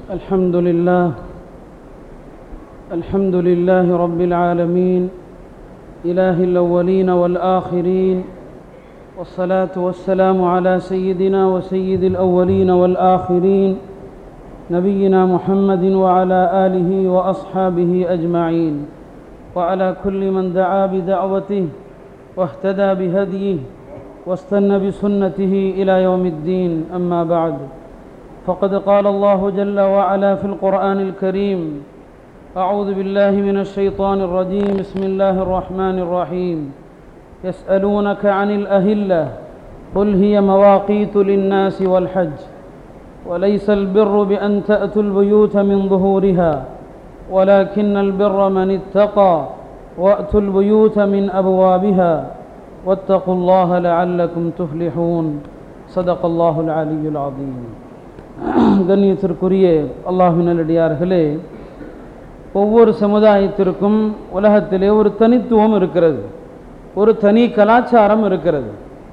الحمد لله الحمد لله رب العالمين إله الأولين والآخرين والصلاة والسلام على سيدنا وسيد الأولين والآخرين نبينا محمد وعلى آله وأصحابه أجمعين وعلى كل من دعا بدعوته واهتدى بهديه واستنى بسنته إلى يوم الدين أما بعد فقد قال الله جل وعلا في القرآن الكريم أعوذ بالله من الشيطان الرجيم بسم الله الرحمن الرحيم يسألونك عن الأهلة قل هي مواقيت للناس والحج وليس البر بأن تأتوا البيوت من ظهورها ولكن البر من اتقى وأتوا البيوت من أبوابها واتقوا الله لعلكم تفلحون صدق الله العلي العظيم கண்ணியத்திற்குரிய அல்லாஹின் நல்லடியார்களே ஒவ்வொரு சமுதாயத்திற்கும் உலகத்திலே ஒரு தனித்துவம் இருக்கிறது ஒரு தனி கலாச்சாரம் இருக்கிறது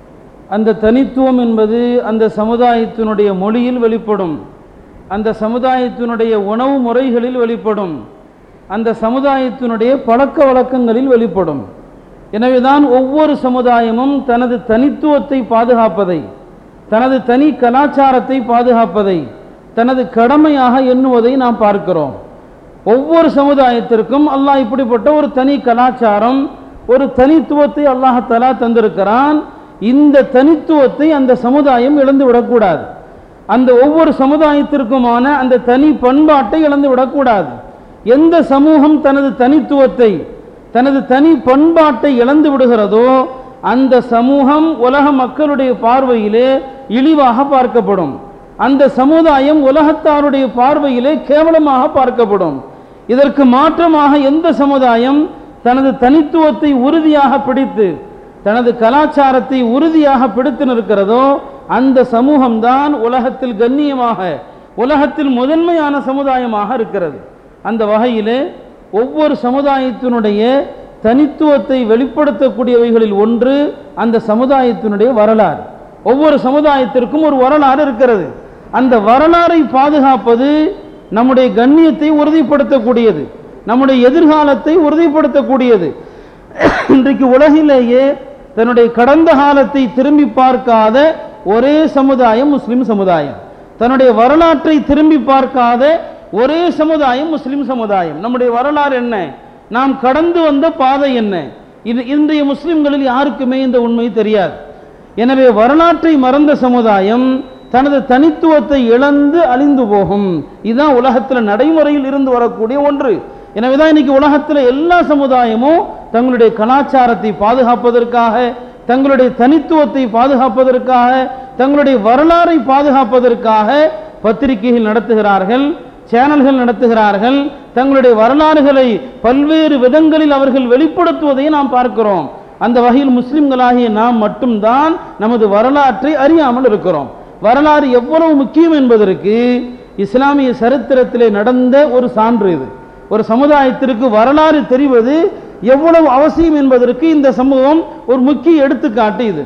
அந்த தனித்துவம் என்பது அந்த சமுதாயத்தினுடைய மொழியில் வெளிப்படும் அந்த சமுதாயத்தினுடைய உணவு முறைகளில் வெளிப்படும் அந்த சமுதாயத்தினுடைய பழக்க வழக்கங்களில் வெளிப்படும் எனவேதான் ஒவ்வொரு சமுதாயமும் தனது தனித்துவத்தை பாதுகாப்பதை தனது தனி கலாச்சாரத்தை பாதுகாப்பதை தனது கடமையாக எண்ணுவதை நாம் பார்க்கிறோம் ஒவ்வொரு சமுதாயத்திற்கும் அல்லாஹ் இப்படிப்பட்ட ஒரு தனி கலாச்சாரம் ஒரு தனித்துவத்தை அல்லாஹாலா தந்திருக்கிறான் இந்த தனித்துவத்தை அந்த சமுதாயம் இழந்து விடக்கூடாது அந்த ஒவ்வொரு சமுதாயத்திற்குமான அந்த தனி பண்பாட்டை இழந்து விடக்கூடாது எந்த சமூகம் தனது தனித்துவத்தை தனது தனி பண்பாட்டை இழந்து விடுகிறதோ அந்த சமூகம் உலக மக்களுடைய பார்வையிலே இழிவாக பார்க்கப்படும் அந்த சமுதாயம் உலகத்தாருடைய பார்வையிலே கேவலமாக பார்க்கப்படும் இதற்கு மாற்றமாக எந்த சமுதாயம் தனது தனித்துவத்தை உறுதியாக பிடித்து தனது கலாச்சாரத்தை உறுதியாக பிடித்து நிற்கிறதோ அந்த சமூகம்தான் உலகத்தில் கண்ணியமாக உலகத்தில் முதன்மையான சமுதாயமாக இருக்கிறது அந்த வகையிலே ஒவ்வொரு சமுதாயத்தினுடைய தனித்துவத்தை வெளிப்படுத்தக்கூடியவைகளில் ஒன்று அந்த சமுதாயத்தினுடைய வரலாறு ஒவ்வொரு சமுதாயத்திற்கும் ஒரு வரலாறு இருக்கிறது அந்த வரலாறை பாதுகாப்பது நம்முடைய கண்ணியத்தை உறுதிப்படுத்தக்கூடியது நம்முடைய எதிர்காலத்தை உறுதிப்படுத்தக்கூடியது இன்றைக்கு உலகிலேயே தன்னுடைய கடந்த காலத்தை திரும்பி பார்க்காத ஒரே சமுதாயம் முஸ்லிம் சமுதாயம் தன்னுடைய வரலாற்றை திரும்பி பார்க்காத ஒரே சமுதாயம் முஸ்லிம் சமுதாயம் நம்முடைய வரலாறு என்ன நாம் கடந்து வந்த பாதை என்ன இது இன்றைய முஸ்லிம்களில் யாருக்குமே இந்த உண்மை தெரியாது எனவே வரலாற்றை மறந்த சமுதாயம் தனது தனித்துவத்தை இழந்து அழிந்து போகும் இதுதான் உலகத்தில் நடைமுறையில் இருந்து வரக்கூடிய ஒன்று எனவேதான் இன்னைக்கு உலகத்தில் எல்லா சமுதாயமும் தங்களுடைய கலாச்சாரத்தை பாதுகாப்பதற்காக தங்களுடைய தனித்துவத்தை பாதுகாப்பதற்காக தங்களுடைய வரலாறை பாதுகாப்பதற்காக பத்திரிகைகள் நடத்துகிறார்கள் சேனல்கள் நடத்துகிறார்கள் தங்களுடைய வரலாறுகளை பல்வேறு விதங்களில் அவர்கள் வெளிப்படுத்துவதை நாம் பார்க்கிறோம் அந்த வகையில் முஸ்லிம்களாகிய நாம் மட்டும்தான் நமது வரலாற்றை அறியாமல் இருக்கிறோம் வரலாறு எவ்வளவு முக்கியம் என்பதற்கு இஸ்லாமிய சரித்திரத்திலே நடந்த ஒரு சான்று இது ஒரு சமுதாயத்திற்கு வரலாறு தெரிவது எவ்வளவு அவசியம் என்பதற்கு இந்த சமூகம் ஒரு முக்கிய எடுத்துக்காட்டு இது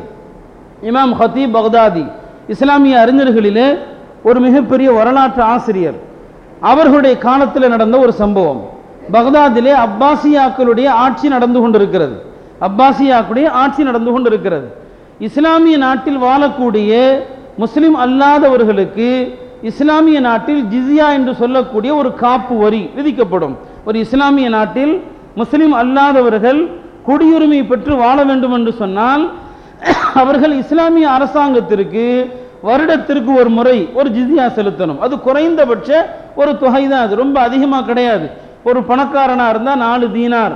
இமாம் ஹத்தீப் பக்தாதி இஸ்லாமிய அறிஞர்களிலே ஒரு மிகப்பெரிய வரலாற்று ஆசிரியர் அவர்களுடைய காலத்தில் நடந்த ஒரு சம்பவம் பக்தாதிலே அப்பாசியாக்களுடைய ஆட்சி நடந்து கொண்டிருக்கிறது அப்பாசியாக்களுடைய ஆட்சி நடந்து கொண்டிருக்கிறது இஸ்லாமிய நாட்டில் வாழக்கூடிய முஸ்லிம் அல்லாதவர்களுக்கு இஸ்லாமிய நாட்டில் ஜிசியா என்று சொல்லக்கூடிய ஒரு காப்பு வரி விதிக்கப்படும் ஒரு இஸ்லாமிய நாட்டில் முஸ்லிம் அல்லாதவர்கள் குடியுரிமை பெற்று வாழ வேண்டும் என்று சொன்னால் அவர்கள் இஸ்லாமிய அரசாங்கத்திற்கு வருடத்திற்கு ஒரு முறை ஒரு ஜிசியா செலுத்தணும் அது குறைந்தபட்ச ஒரு தொகை தான் அது ரொம்ப அதிகமாக கிடையாது ஒரு பணக்காரனாக இருந்தால் நாலு தீனார்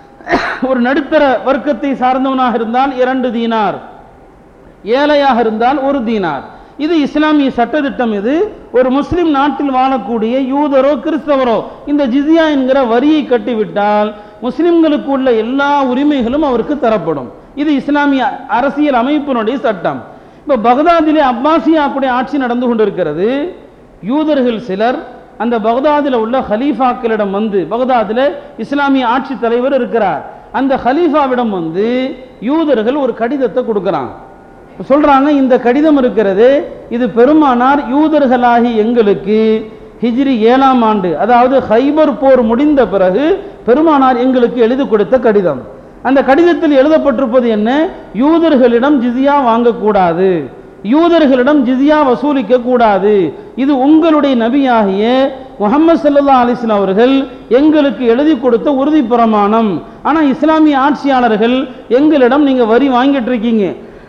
ஒரு நடுத்தர வர்க்கத்தை சார்ந்தவனாக இருந்தால் இரண்டு தீனார் ஏழையாக இருந்தால் ஒரு தீனார் இது இஸ்லாமிய சட்டத்திட்டம் இது ஒரு முஸ்லிம் நாட்டில் வாழக்கூடிய யூதரோ கிறிஸ்தவரோ இந்த ஜிசியா என்கிற வரியை கட்டிவிட்டால் முஸ்லிம்களுக்கு உள்ள எல்லா உரிமைகளும் அவருக்கு தரப்படும் இது இஸ்லாமிய அரசியல் அமைப்பினுடைய சட்டம் இப்போ பகதாதிலே அப்பாசியாக்குடைய ஆட்சி நடந்து கொண்டிருக்கிறது யூதர்கள் சிலர் அந்த பகதாதில் உள்ள ஹலீஃபாக்களிடம் வந்து பகதாதில் இஸ்லாமிய ஆட்சி தலைவர் இருக்கிறார் அந்த ஹலீஃபாவிடம் வந்து யூதர்கள் ஒரு கடிதத்தை கொடுக்குறாங்க சொல்றாங்க இந்த கடிதம் இருக்கிறது இது பெருமானார் யூதர்களாகி எங்களுக்கு ஹிஜ்ரி ஏழாம் ஆண்டு அதாவது ஹைபர் போர் முடிந்த பிறகு பெருமானார் எங்களுக்கு எழுதி கொடுத்த கடிதம் அந்த கடிதத்தில் எழுதப்பட்டிருப்பது என்ன யூதர்களிடம் ஜிசியா வாங்கக்கூடாது யூதர்களிடம் ஜிசியா வசூலிக்க கூடாது இது உங்களுடைய நபியாகிய முகமது சல்லா அலிஸ்லாம் அவர்கள் எங்களுக்கு எழுதி கொடுத்த உறுதி பிரமாணம் ஆனா இஸ்லாமிய ஆட்சியாளர்கள் எங்களிடம் நீங்க வரி வாங்கிட்டு இருக்கீங்க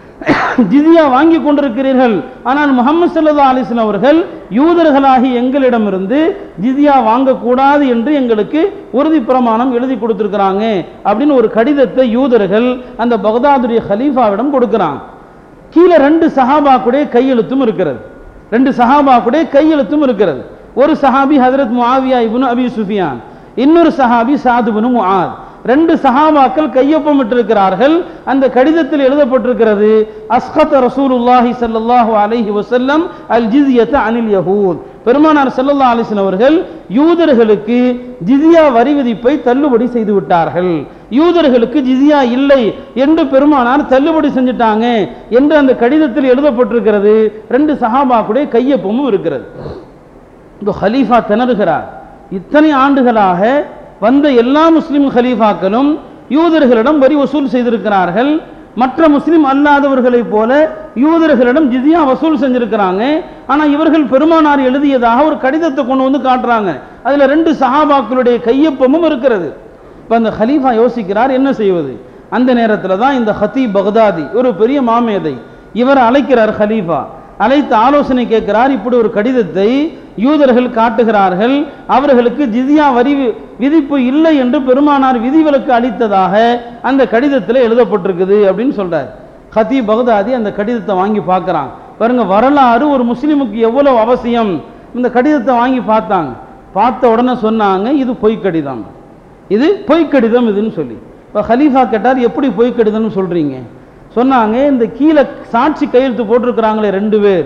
ஜிதியா வாங்கி கொண்டிருக்கிறீர்கள் ஆனால் முகமது சல்லா அலிஸ்லாம் அவர்கள் யூதர்களாகி எங்களிடமிருந்து ஜிதியா வாங்கக்கூடாது என்று எங்களுக்கு உறுதி பிரமாணம் எழுதி கொடுத்திருக்கிறாங்க அப்படின்னு ஒரு கடிதத்தை யூதர்கள் அந்த பகதாதுடைய ஹலீஃபாவிடம் கொடுக்கிறாங்க கீழே ரெண்டு சஹாபாக்குடைய கையெழுத்தும் இருக்கிறது ரெண்டு சஹாபாக்குடைய கையெழுத்தும் இருக்கிறது ஒரு சஹாபி ஹதரத் முஆவியா இப்னு அபி சுஃபியான் இன்னொரு சஹாபி சாதுபனு முஆத் ரெண்டு சஹாபாக்கள் கையொப்பமிட்டிருக்கிறார்கள் அந்த கடிதத்தில் எழுதப்பட்டிருக்கிறது அஸ்கத் ரசூலுல்லாஹி ஸல்லல்லாஹு அலைஹி வஸல்லம் அல் ஜிஸ்யத அனில் யஹூத் பெருமானார் ஸல்லல்லாஹு அலைஹி வஸல்லம் அவர்கள் யூதர்களுக்கு ஜிஸ்யா வரி விதிப்பை தள்ளுபடி செய்து விட்டார்கள் யூதர்களுக்கு ஜிஸ்யா இல்லை என்று பெருமானார் தள்ளுபடி செஞ்சுட்டாங்க என்று அந்த கடிதத்தில் எழுதப்பட்டிருக்கிறது ரெண்டு சஹாபாக்குடைய கையொப்பமும் இருக்கிறது இந்த ஹலீஃபா திணறுகிறார் இத்தனை ஆண்டுகளாக வந்த எல்லா முஸ்லிம் ஹலீஃபாக்களும் யூதர்களிடம் வரி வசூல் செய்திருக்கிறார்கள் மற்ற முஸ்லிம் அல்லாதவர்களைப் போல யூதர்களிடம் ஜிதியா வசூல் செஞ்சிருக்கிறாங்க ஆனா இவர்கள் பெருமானார் எழுதியதாக ஒரு கடிதத்தை கொண்டு வந்து காட்டுறாங்க அதுல ரெண்டு சஹாபாக்களுடைய கையொப்பமும் இருக்கிறது இப்ப அந்த ஹலீஃபா யோசிக்கிறார் என்ன செய்வது அந்த நேரத்தில் தான் இந்த ஹத்தீப் பக்தாதி ஒரு பெரிய மாமேதை இவர் அழைக்கிறார் ஹலீஃபா அழைத்து ஆலோசனை கேட்கிறார் இப்படி ஒரு கடிதத்தை யூதர்கள் காட்டுகிறார்கள் அவர்களுக்கு ஜிதியா வரி விதிப்பு இல்லை என்று பெருமானார் விதிவிலக்கு அளித்ததாக அந்த கடிதத்தில் எழுதப்பட்டிருக்குது அப்படின்னு சொல்றார் ஹத்தீப் பகதாதி அந்த கடிதத்தை வாங்கி பார்க்கறாங்க பாருங்க வரலாறு ஒரு முஸ்லிமுக்கு எவ்வளவு அவசியம் இந்த கடிதத்தை வாங்கி பார்த்தாங்க பார்த்த உடனே சொன்னாங்க இது பொய் கடிதம் இது பொய் கடிதம் இதுன்னு சொல்லி இப்போ ஹலீஃபா கேட்டார் எப்படி பொய் கடிதம்னு சொல்றீங்க சொன்னாங்க இந்த கீழே சாட்சி கையெழுத்து போட்டிருக்கிறாங்களே ரெண்டு பேர்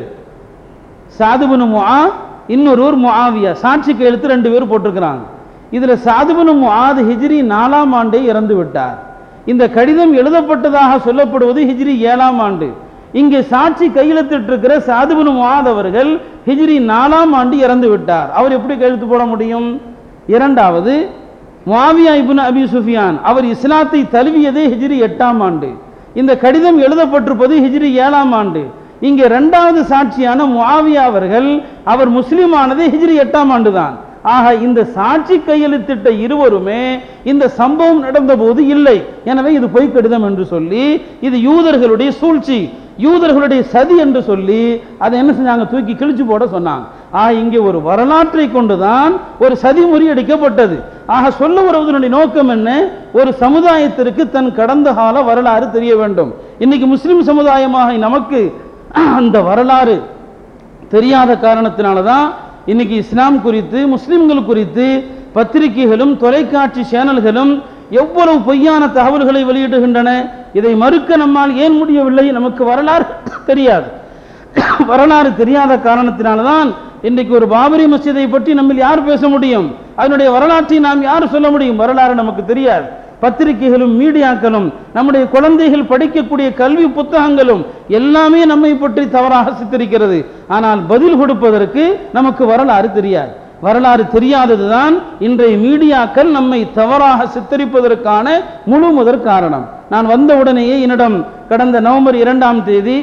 சாதுபனு முஆ இன்னொருவர் முஆவியா சாட்சி கையெழுத்து ரெண்டு பேர் போட்டிருக்கிறாங்க இதுல சாதுபனு முஆத் ஹிஜ்ரி நாலாம் ஆண்டே இறந்து விட்டார் இந்த கடிதம் எழுதப்பட்டதாக சொல்லப்படுவது ஹிஜ்ரி ஏழாம் ஆண்டு இங்கே சாட்சி கையெழுத்திட்டு இருக்கிற சாதுபனு முஆத் அவர்கள் ஹிஜ்ரி நாலாம் ஆண்டு இறந்து விட்டார் அவர் எப்படி கையெழுத்து போட முடியும் இரண்டாவது முஆவியா இப்னு அபி சுஃபியான் அவர் இஸ்லாத்தை தழுவியதே ஹிஜ்ரி எட்டாம் ஆண்டு இந்த கடிதம் எழுதப்பட்டிருப்பது ஹிஜ்ரி ஏழாம் ஆண்டு இங்கே இரண்டாவது சாட்சியான முஆவியா அவர்கள் அவர் முஸ்லீம் ஆனது ஹிஜ்ரி எட்டாம் ஆண்டு தான் ஆக இந்த சாட்சி கையெழுத்திட்ட இருவருமே இந்த சம்பவம் நடந்தபோது இல்லை எனவே இது பொய் கடிதம் என்று சொல்லி இது யூதர்களுடைய சூழ்ச்சி யூதர்களுடைய சதி என்று சொல்லி அதை என்ன செஞ்சாங்க தூக்கி கிழிச்சு போட சொன்னாங்க ஆக இங்கே ஒரு வரலாற்றை கொண்டுதான் ஒரு சதி முறியடிக்கப்பட்டது ஆக சொல்ல வருவதனுடைய நோக்கம் என்ன ஒரு சமுதாயத்திற்கு தன் கடந்த கால வரலாறு தெரிய வேண்டும் இன்னைக்கு முஸ்லிம் சமுதாயமாக நமக்கு அந்த வரலாறு தெரியாத காரணத்தினால தான் இன்னைக்கு இஸ்லாம் குறித்து முஸ்லிம்கள் குறித்து பத்திரிகைகளும் தொலைக்காட்சி சேனல்களும் எவ்வளவு பொய்யான தகவல்களை வெளியிடுகின்றன இதை மறுக்க நம்மால் ஏன் முடியவில்லை நமக்கு வரலாறு தெரியாது வரலாறு தெரியாத காரணத்தினால்தான் இன்றைக்கு ஒரு பாபரி மஸ்ஜிதை பற்றி நம்ம யார் பேச முடியும் அதனுடைய வரலாற்றை நாம் யார் சொல்ல முடியும் வரலாறு நமக்கு தெரியாது பத்திரிகைகளும் மீடியாக்களும் நம்முடைய குழந்தைகள் படிக்கக்கூடிய கல்வி புத்தகங்களும் எல்லாமே நம்மை பற்றி தவறாக சித்தரிக்கிறது ஆனால் பதில் கொடுப்பதற்கு நமக்கு வரலாறு தெரியாது வரலாறு தெரியாததுதான் இன்றைய மீடியாக்கள் நம்மை தவறாக சித்தரிப்பதற்கான முழு முதற் காரணம் நான் வந்த உடனேயே என்னிடம் கடந்த நவம்பர் இரண்டாம் தேதி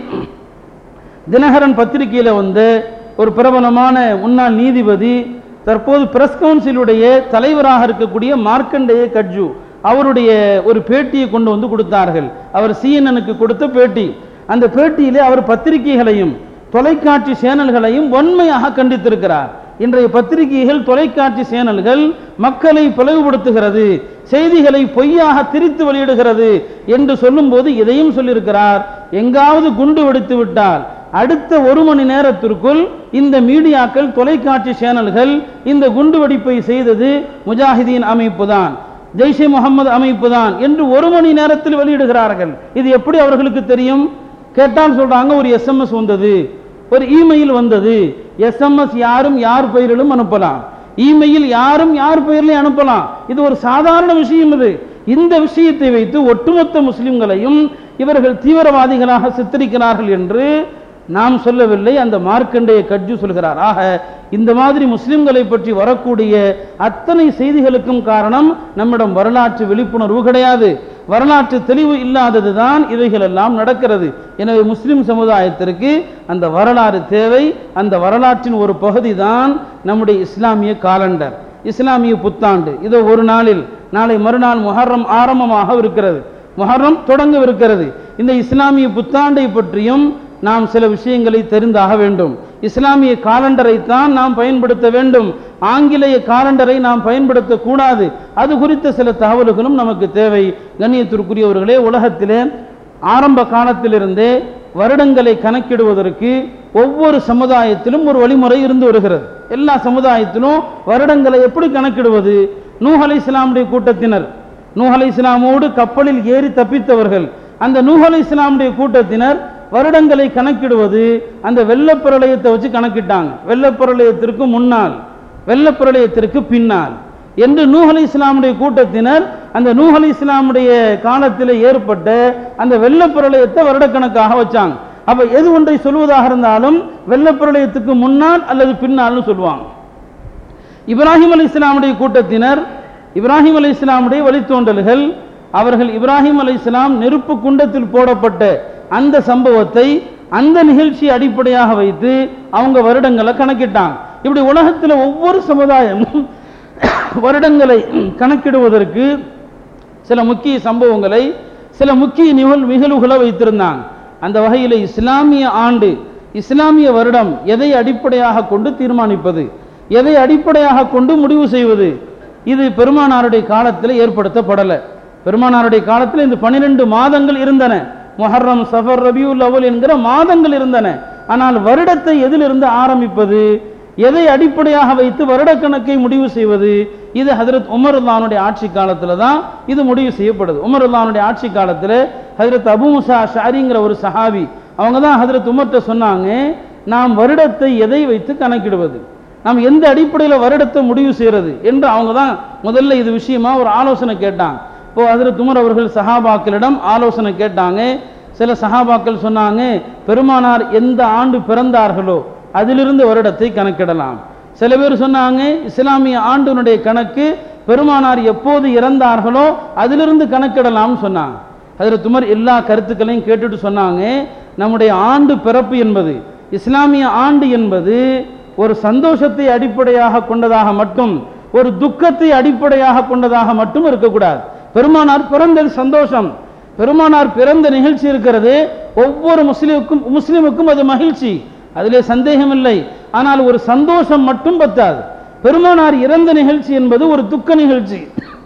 தினகரன் பத்திரிகையில் வந்து ஒரு பிரபலமான முன்னாள் நீதிபதி தற்போது பிரஸ் கவுன்சிலுடைய தலைவராக இருக்கக்கூடிய மார்க்கண்டேய கட்ஜு அவருடைய ஒரு பேட்டியை கொண்டு வந்து கொடுத்தார்கள் அவர் சிஎன்எனுக்கு கொடுத்த பேட்டி அந்த பேட்டியிலே அவர் பத்திரிகைகளையும் தொலைக்காட்சி சேனல்களையும் வன்மையாக கண்டித்திருக்கிறார் இன்றைய பத்திரிகைகள் தொலைக்காட்சி சேனல்கள் மக்களை பிளவுபடுத்துகிறது செய்திகளை பொய்யாக திரித்து வெளியிடுகிறது என்று சொல்லும்போது இதையும் சொல்லியிருக்கிறார் எங்காவது குண்டு வெடித்து விட்டால் அடுத்த ஒரு மணி நேரத்திற்குள் இந்த மீடியாக்கள் தொலைக்காட்சி சேனல்கள் இந்த குண்டு வெடிப்பை செய்தது முஜாஹிதீன் அமைப்பு தான் ஜெய்ஷே முகமது அமைப்பு தான் என்று ஒரு மணி நேரத்தில் வெளியிடுகிறார்கள் இது எப்படி அவர்களுக்கு தெரியும் கேட்டால் சொல்றாங்க ஒரு எஸ்எம்எஸ் வந்தது ஒரு இமெயில் வந்தது எஸ்எம்எஸ் யாரும் யார் பெயரிலும் அனுப்பலாம் இமெயில் யாரும் யார் பெயரிலும் அனுப்பலாம் இது ஒரு சாதாரண விஷயம் இது இந்த விஷயத்தை வைத்து ஒட்டுமொத்த முஸ்லிம்களையும் இவர்கள் தீவிரவாதிகளாக சித்தரிக்கிறார்கள் என்று நாம் சொல்லவில்லை அந்த மார்க்கண்டேய கட்ஜு சொல்கிறார் ஆக இந்த மாதிரி முஸ்லிம்களை பற்றி வரக்கூடிய அத்தனை செய்திகளுக்கும் காரணம் நம்மிடம் வரலாற்று விழிப்புணர்வு கிடையாது வரலாற்று தெளிவு இல்லாதது தான் இவைகள் எல்லாம் நடக்கிறது எனவே முஸ்லிம் சமுதாயத்திற்கு அந்த வரலாறு தேவை அந்த வரலாற்றின் ஒரு பகுதி தான் நம்முடைய இஸ்லாமிய காலண்டர் இஸ்லாமிய புத்தாண்டு இதோ ஒரு நாளில் நாளை மறுநாள் முஹர்ரம் ஆரம்பமாக இருக்கிறது முஹர்ரம் தொடங்கவிருக்கிறது இந்த இஸ்லாமிய புத்தாண்டை பற்றியும் நாம் சில விஷயங்களை தெரிந்தாக வேண்டும் இஸ்லாமிய காலண்டரை தான் நாம் பயன்படுத்த வேண்டும் ஆங்கிலேய காலண்டரை நாம் பயன்படுத்தக்கூடாது அது குறித்த சில தகவல்களும் நமக்கு தேவை கண்ணியத்திற்குரியவர்களே உலகத்திலே ஆரம்ப காலத்திலிருந்தே வருடங்களை கணக்கிடுவதற்கு ஒவ்வொரு சமுதாயத்திலும் ஒரு வழிமுறை இருந்து வருகிறது எல்லா சமுதாயத்திலும் வருடங்களை எப்படி கணக்கிடுவது நூஹ் அலை இஸ்லாமுடைய கூட்டத்தினர் நூஹ் அலை இஸ்லாமோடு கப்பலில் ஏறி தப்பித்தவர்கள் அந்த நூஹ் அலை இஸ்லாமுடைய கூட்டத்தினர் வருடங்களை கணக்கிடுவது அந்த வெள்ளப்பிரளயத்தை வச்சு கணக்கிட்டாங்க வெள்ளப்பிரளயத்திற்கு முன்னால் வெள்ளப்பிரளயத்திற்கு பின்னால் என்று நூஹ் அலை இஸ்லாமுடைய கூட்டத்தினர் அந்த நூஹ் அலை இஸ்லாமுடைய காலத்தில் ஏற்பட்ட அந்த வெள்ளப்பிரளயத்தை வருடக்கணக்காக வச்சாங்க அப்ப எது ஒன்றை சொல்வதாக இருந்தாலும் வெள்ளப்பிரளயத்துக்கு முன்னால் அல்லது பின்னால்னு சொல்லுவாங்க இப்ராஹிம் அலி இஸ்லாமுடைய கூட்டத்தினர் இப்ராஹிம் அலி இஸ்லாமுடைய வழித்தோன்றல்கள் அவர்கள் இப்ராஹிம் அலி இஸ்லாம் நெருப்பு குண்டத்தில் போடப்பட்ட அந்த சம்பவத்தை அந்த நிகழ்ச்சி அடிப்படையாக வைத்து அவங்க வருடங்களை கணக்கிட்டாங்க இப்படி உலகத்தில் ஒவ்வொரு சமுதாயமும் வருடங்களை கணக்கிடுவதற்கு சில முக்கிய சம்பவங்களை சில முக்கிய நிகழ் நிகழ்வுகளை வைத்திருந்தாங்க அந்த வகையில் இஸ்லாமிய ஆண்டு இஸ்லாமிய வருடம் எதை அடிப்படையாக கொண்டு தீர்மானிப்பது எதை அடிப்படையாக கொண்டு முடிவு செய்வது இது பெருமானாருடைய காலத்தில் ஏற்படுத்தப்படலை பெருமானாருடைய காலத்தில் இந்த பனிரெண்டு மாதங்கள் இருந்தன முஹர்ரம் சஃபர் ரபியுல் அவல் என்கிற மாதங்கள் இருந்தன ஆனால் வருடத்தை எதிலிருந்து ஆரம்பிப்பது எதை அடிப்படையாக வைத்து வருடக்கணக்கை முடிவு செய்வது இது ஹஜரத் உமர் உல்லானுடைய ஆட்சி காலத்தில் தான் இது முடிவு செய்யப்படுது உமர் உல்லானுடைய ஆட்சி காலத்தில் ஹஜரத் அபு முசா ஷாரிங்கிற ஒரு சஹாபி அவங்க தான் ஹஜரத் உமர்கிட்ட சொன்னாங்க நாம் வருடத்தை எதை வைத்து கணக்கிடுவது நாம் எந்த அடிப்படையில் வருடத்தை முடிவு செய்கிறது என்று அவங்க தான் முதல்ல இது விஷயமா ஒரு ஆலோசனை கேட்டாங்க இப்போ ஹஜரத் உமர் அவர்கள் சஹாபாக்களிடம் ஆலோசனை கேட்டாங்க சில சஹாபாக்கள் சொன்னாங்க பெருமானார் எந்த ஆண்டு பிறந்தார்களோ அதிலிருந்து வருடத்தை கணக்கிடலாம் சில பேர் சொன்னாங்க இஸ்லாமிய ஆண்டினுடைய கணக்கு பெருமானார் எப்போது இறந்தார்களோ அதிலிருந்து கணக்கிடலாம்னு சொன்னாங்க அதில் துமர் எல்லா கருத்துக்களையும் கேட்டுட்டு சொன்னாங்க நம்முடைய ஆண்டு பிறப்பு என்பது இஸ்லாமிய ஆண்டு என்பது ஒரு சந்தோஷத்தை அடிப்படையாக கொண்டதாக மட்டும் ஒரு துக்கத்தை அடிப்படையாக கொண்டதாக மட்டும் இருக்கக்கூடாது பெருமானார் பிறந்தது சந்தோஷம் பெருமானார் பிறந்த நிகழ்ச்சி இருக்கிறது ஒவ்வொரு முஸ்லிமுக்கும் முஸ்லிமுக்கும் அது மகிழ்ச்சி அதிலே சந்தேகம் இல்லை ஆனால் ஒரு சந்தோஷம் மட்டும் பத்தாது பெருமானார் இறந்த நிகழ்ச்சி என்பது ஒரு துக்க நிகழ்ச்சி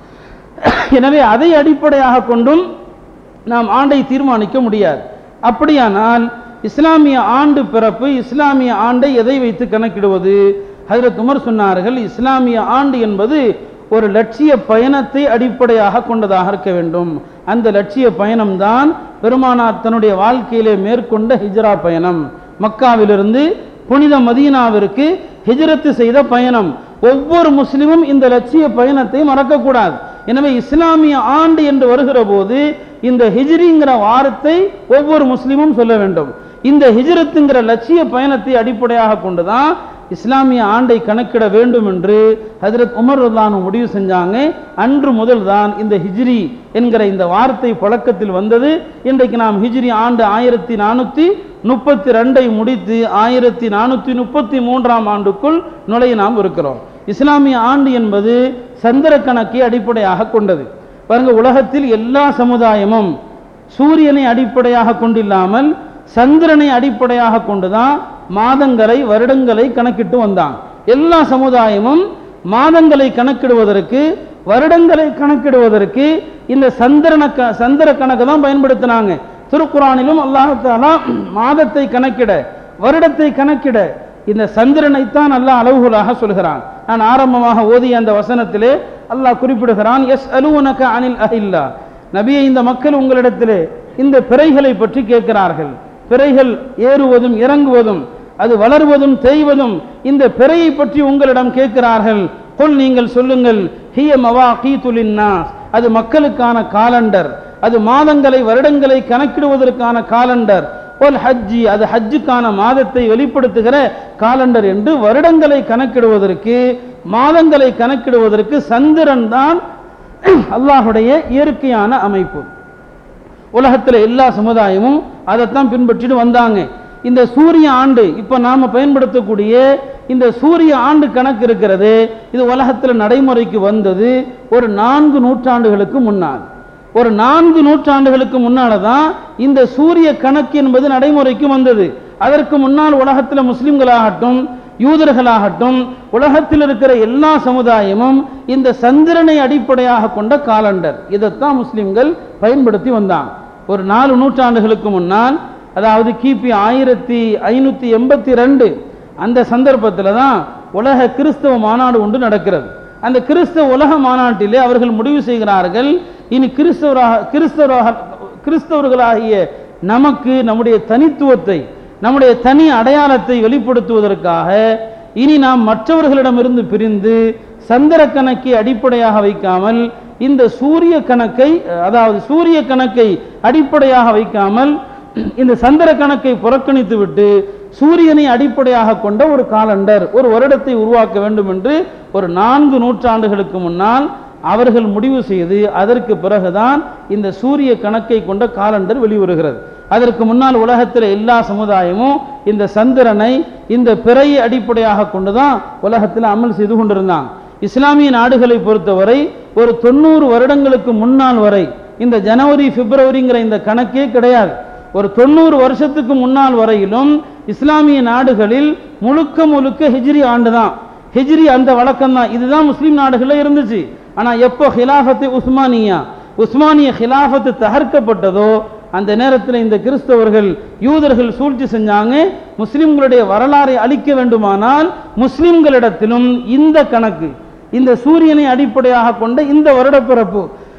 எனவே அதை அடிப்படையாக கொண்டும் நாம் ஆண்டை தீர்மானிக்க முடியாது அப்படியானால் இஸ்லாமிய ஆண்டு பிறப்பு இஸ்லாமிய ஆண்டை எதை வைத்து கணக்கிடுவது ஹஜரத் உமர் சொன்னார்கள் இஸ்லாமிய ஆண்டு என்பது ஒரு லட்சிய பயணத்தை அடிப்படையாக கொண்டதாக இருக்க வேண்டும் அந்த லட்சிய பயணம்தான் பெருமானார் தன்னுடைய வாழ்க்கையிலே மேற்கொண்ட ஹிஜ்ரா பயணம் மக்காவிலிருந்து புனித மதீனாவிற்கு ஹிஜ்ரத்து செய்த பயணம் ஒவ்வொரு முஸ்லிமும் இந்த லட்சிய பயணத்தை மறக்கக்கூடாது எனவே இஸ்லாமிய ஆண்டு என்று வருகிற போது இந்த ஹிஜ்ரிங்கிற வாரத்தை ஒவ்வொரு முஸ்லிமும் சொல்ல வேண்டும் இந்த ஹிஜ்ரத்துங்கிற லட்சிய பயணத்தை அடிப்படையாக கொண்டுதான் இஸ்லாமிய ஆண்டை கணக்கிட வேண்டும் என்று ஹஜரத் உமர் ரல்லானு முடிவு செஞ்சாங்க அன்று முதல் தான் இந்த ஹிஜ்ரி என்கிற இந்த வார்த்தை பழக்கத்தில் வந்தது இன்றைக்கு நாம் ஹிஜ்ரி ஆண்டு ஆயிரத்தி நானூற்றி முப்பத்தி ரெண்டை முடித்து ஆயிரத்தி நானூற்றி முப்பத்தி மூன்றாம் ஆண்டுக்குள் நுழைய நாம் இருக்கிறோம் இஸ்லாமிய ஆண்டு என்பது சந்திர கணக்கை அடிப்படையாக கொண்டது பாருங்க உலகத்தில் எல்லா சமுதாயமும் சூரியனை அடிப்படையாக கொண்டில்லாமல் சந்திரனை அடிப்படையாக கொண்டுதான் மாதங்களை வருடங்களை கணக்கிட்டு வந்தாங்க எல்லா சமுதாயமும் மாதங்களை கணக்கிடுவதற்கு வருடங்களை கணக்கிடுவதற்கு இந்த சந்திரன க சந்திர கணக்கு தான் பயன்படுத்தினாங்க திருக்குறானிலும் அல்லாஹாலா மாதத்தை கணக்கிட வருடத்தை கணக்கிட இந்த சந்திரனைத்தான் அல்லாஹ் அளவுகோலாக சொல்கிறான் நான் ஆரம்பமாக ஓதிய அந்த வசனத்திலே அல்லாஹ் குறிப்பிடுகிறான் எஸ் அலுவனக அனில் அஹில்லா நபியை இந்த மக்கள் உங்களிடத்திலே இந்த பிறைகளை பற்றி கேட்கிறார்கள் பிறைகள் ஏறுவதும் இறங்குவதும் அது வளர்வதும் தேய்வதும் இந்த பிறையை பற்றி உங்களிடம் கேட்கிறார்கள் கொல் நீங்கள் சொல்லுங்கள் ஹிய மவா கீத்துலின்னாஸ் அது மக்களுக்கான காலண்டர் அது மாதங்களை வருடங்களை கணக்கிடுவதற்கான காலண்டர் ஒல் ஹஜ்ஜி அது ஹஜ்ஜுக்கான மாதத்தை வெளிப்படுத்துகிற காலண்டர் என்று வருடங்களை கணக்கிடுவதற்கு மாதங்களை கணக்கிடுவதற்கு சந்திரன் தான் அல்லாஹுடைய இயற்கையான அமைப்பு உலகத்தில் எல்லா சமுதாயமும் அதைத்தான் பின்பற்றிட்டு வந்தாங்க இந்த சூரிய ஆண்டு இப்போ நாம் பயன்படுத்தக்கூடிய இந்த சூரிய ஆண்டு கணக்கு இருக்கிறது இது உலகத்தில் நடைமுறைக்கு வந்தது ஒரு நான்கு நூற்றாண்டுகளுக்கு முன்னால் ஒரு நான்கு நூற்றாண்டுகளுக்கு முன்னால தான் இந்த சூரிய கணக்கு என்பது நடைமுறைக்கு வந்தது அதற்கு முன்னால் உலகத்தில் முஸ்லிம்களாகட்டும் யூதர்களாகட்டும் உலகத்தில் இருக்கிற எல்லா சமுதாயமும் இந்த சந்திரனை அடிப்படையாக கொண்ட காலண்டர் இதைத்தான் முஸ்லிம்கள் பயன்படுத்தி வந்தாங்க ஒரு நாலு நூற்றாண்டுகளுக்கு முன்னால் அதாவது கிபி ஆயிரத்தி ஐநூற்றி எண்பத்தி ரெண்டு அந்த சந்தர்ப்பத்தில் தான் உலக கிறிஸ்தவ மாநாடு ஒன்று நடக்கிறது அந்த கிறிஸ்தவ உலக மாநாட்டிலே அவர்கள் முடிவு செய்கிறார்கள் இனி கிறிஸ்தவராக கிறிஸ்தவராக கிறிஸ்தவர்களாகிய நமக்கு நம்முடைய தனித்துவத்தை நம்முடைய தனி அடையாளத்தை வெளிப்படுத்துவதற்காக இனி நாம் மற்றவர்களிடமிருந்து பிரிந்து சந்திர கணக்கை அடிப்படையாக வைக்காமல் இந்த சூரிய கணக்கை அதாவது சூரிய கணக்கை அடிப்படையாக வைக்காமல் இந்த சந்திர கணக்கை புறக்கணித்து விட்டு சூரியனை அடிப்படையாக கொண்ட ஒரு காலண்டர் ஒரு வருடத்தை உருவாக்க வேண்டும் என்று ஒரு நான்கு நூற்றாண்டுகளுக்கு முன்னால் அவர்கள் முடிவு செய்து அதற்கு பிறகுதான் இந்த சூரிய கணக்கை கொண்ட காலண்டர் வெளிவருகிறது அதற்கு முன்னால் உலகத்தில் எல்லா சமுதாயமும் இந்த சந்திரனை இந்த பிறையை அடிப்படையாக கொண்டுதான் உலகத்தில் அமல் செய்து கொண்டிருந்தாங்க இஸ்லாமிய நாடுகளை பொறுத்தவரை ஒரு தொண்ணூறு வருடங்களுக்கு முன்னால் வரை இந்த ஜனவரி பிப்ரவரிங்கிற இந்த கணக்கே கிடையாது ஒரு தொண்ணூறு வருஷத்துக்கு முன்னால் வரையிலும் இஸ்லாமிய நாடுகளில் முழுக்க முழுக்க ஹிஜ்ரி ஆண்டு தான் ஹிஜ்ரி அந்த வழக்கம் தான் இதுதான் முஸ்லீம் நாடுகளில் இருந்துச்சு ஆனால் எப்போ ஹிலாஃபத்து உஸ்மானியா உஸ்மானிய ஹிலாஃபத்து தகர்க்கப்பட்டதோ அந்த நேரத்தில் இந்த கிறிஸ்தவர்கள் யூதர்கள் சூழ்ச்சி செஞ்சாங்க முஸ்லிம்களுடைய வரலாறை அழிக்க வேண்டுமானால் முஸ்லிம்களிடத்திலும் இந்த கணக்கு இந்த சூரியனை அடிப்படையாக கொண்ட இந்த வருடப்பிறப்பு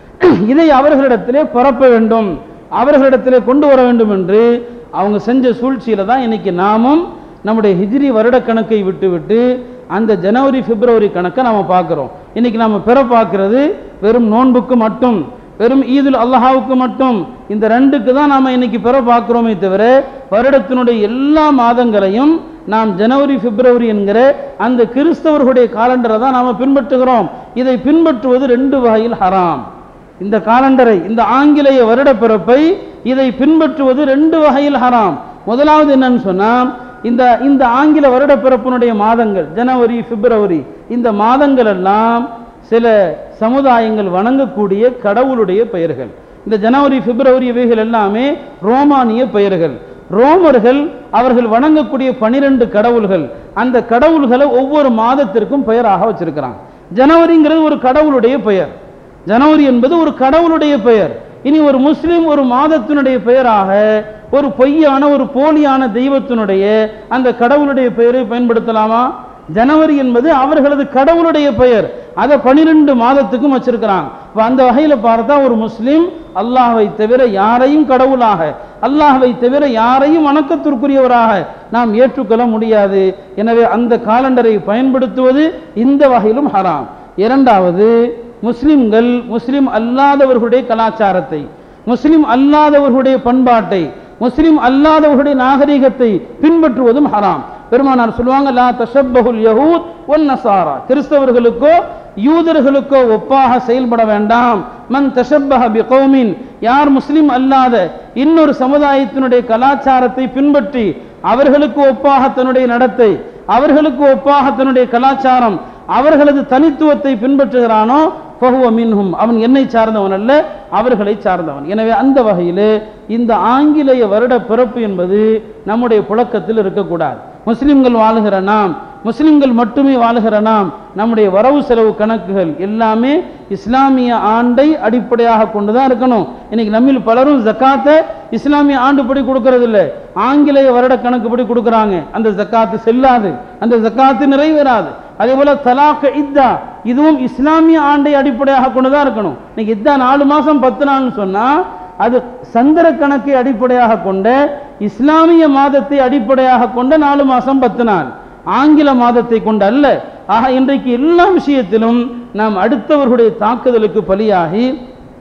இதை அவர்களிடத்திலே பரப்ப வேண்டும் அவர்களிடத்திலே கொண்டு வர வேண்டும் என்று அவங்க செஞ்ச சூழ்ச்சியில தான் இன்னைக்கு நாமும் நம்முடைய ஹிஜ்ரி வருட கணக்கை விட்டுவிட்டு அந்த ஜனவரி பிப்ரவரி கணக்கை நாம் பார்க்குறோம் இன்னைக்கு நம்ம பெற பார்க்கறது வெறும் நோன்புக்கு மட்டும் வெறும் ஈதுல் அல்லாஹாவுக்கு மட்டும் இந்த ரெண்டுக்கு தான் நாம் இன்னைக்கு பெற பார்க்குறோமே தவிர வருடத்தினுடைய எல்லா மாதங்களையும் நாம் ஜனவரி பிப்ரவரி என்கிற அந்த கிறிஸ்தவர்களுடைய காலண்டரை தான் நாம் பின்பற்றுகிறோம் இதை பின்பற்றுவது ரெண்டு வகையில் ஹராம் இந்த காலண்டரை இந்த ஆங்கிலேய வருட பிறப்பை இதை பின்பற்றுவது ரெண்டு வகையில் ஹராம் முதலாவது என்னன்னு சொன்னா இந்த இந்த ஆங்கில வருட பிறப்பினுடைய மாதங்கள் ஜனவரி பிப்ரவரி இந்த மாதங்கள் எல்லாம் சில சமுதாயங்கள் வணங்கக்கூடிய கடவுளுடைய பெயர்கள் இந்த ஜனவரி பிப்ரவரி இவைகள் எல்லாமே ரோமானிய பெயர்கள் ரோமர்கள் அவர்கள் வணங்கக்கூடிய பனிரெண்டு கடவுள்கள் அந்த கடவுள்களை ஒவ்வொரு மாதத்திற்கும் பெயராக வச்சிருக்கிறாங்க ஜனவரிங்கிறது ஒரு கடவுளுடைய பெயர் ஜனவரி என்பது ஒரு கடவுளுடைய பெயர் இனி ஒரு முஸ்லிம் ஒரு மாதத்தினுடைய பெயராக ஒரு பொய்யான ஒரு போலியான தெய்வத்தினுடைய அந்த கடவுளுடைய பெயரை பயன்படுத்தலாமா ஜனவரி என்பது அவர்களது கடவுளுடைய பெயர் அதை பனிரெண்டு மாதத்துக்கும் வச்சிருக்கிறாங்க அப்ப அந்த வகையில் பார்த்தா ஒரு முஸ்லிம் அல்லாஹ்வை தவிர யாரையும் கடவுளாக அல்லாஹ்வை தவிர யாரையும் வணக்கத்திற்குரியவராக நாம் ஏற்றுக்கொள்ள முடியாது எனவே அந்த காலண்டரை பயன்படுத்துவது இந்த வகையிலும் ஹராம் இரண்டாவது முஸ்லிம்கள் முஸ்லிம் அல்லாதவர்களுடைய கலாச்சாரத்தை முஸ்லிம் அல்லாதவர்களுடைய பண்பாட்டை முஸ்லிம் அல்லாதவர்களுடைய நாகரிகத்தை பின்பற்றுவதும் ஹராம் பெருமானார் சொல்லுவாங்க லா தஷப்பஹுல் யஹூத் ஒன் நசாரா கிறிஸ்தவர்களுக்கோ யூதர்களுக்கோ ஒப்பாக செயல்பட வேண்டாம் மன் தஷப்பஹ பி கௌமின் யார் முஸ்லிம் அல்லாத இன்னொரு சமுதாயத்தினுடைய கலாச்சாரத்தை பின்பற்றி அவர்களுக்கு ஒப்பாக தன்னுடைய நடத்தை அவர்களுக்கு ஒப்பாக தன்னுடைய கலாச்சாரம் அவர்களது தனித்துவத்தை பின்பற்றுகிறானோ ஃபஹுவ மின்ஹும் அவன் என்னை சார்ந்தவன் அல்ல அவர்களை சார்ந்தவன் எனவே அந்த வகையில் இந்த ஆங்கிலேய வருட பிறப்பு என்பது நம்முடைய புழக்கத்தில் இருக்கக்கூடாது முஸ்லிம்கள் வாழுகிற நாம் முஸ்லிம்கள் மட்டுமே வாழுகிற நாம் நம்முடைய வரவு செலவு கணக்குகள் எல்லாமே இஸ்லாமிய ஆண்டை அடிப்படையாக கொண்டு தான் இருக்கணும் இன்னைக்கு நம்மில் பலரும் ஜக்காத்தை இஸ்லாமிய ஆண்டுப்படி கொடுக்கறது இல்லை ஆங்கிலேய வருட கணக்குப்படி கொடுக்குறாங்க அந்த ஜக்காத்து செல்லாது அந்த ஜக்காத்து நிறைவேறாது அதே போல தலாக்க இத்தா இதுவும் இஸ்லாமிய ஆண்டை அடிப்படையாக கொண்டு தான் இருக்கணும் இன்னைக்கு இத்தா நாலு மாசம் பத்து நாள்னு சொன்னா அது சந்திர கணக்கை அடிப்படையாக கொண்ட இஸ்லாமிய மாதத்தை அடிப்படையாக கொண்ட நாலு மாசம் பத்து நாள் ஆங்கில மாதத்தை கொண்டு அல்ல ஆக இன்றைக்கு எல்லா விஷயத்திலும் நாம் அடுத்தவர்களுடைய தாக்குதலுக்கு பலியாகி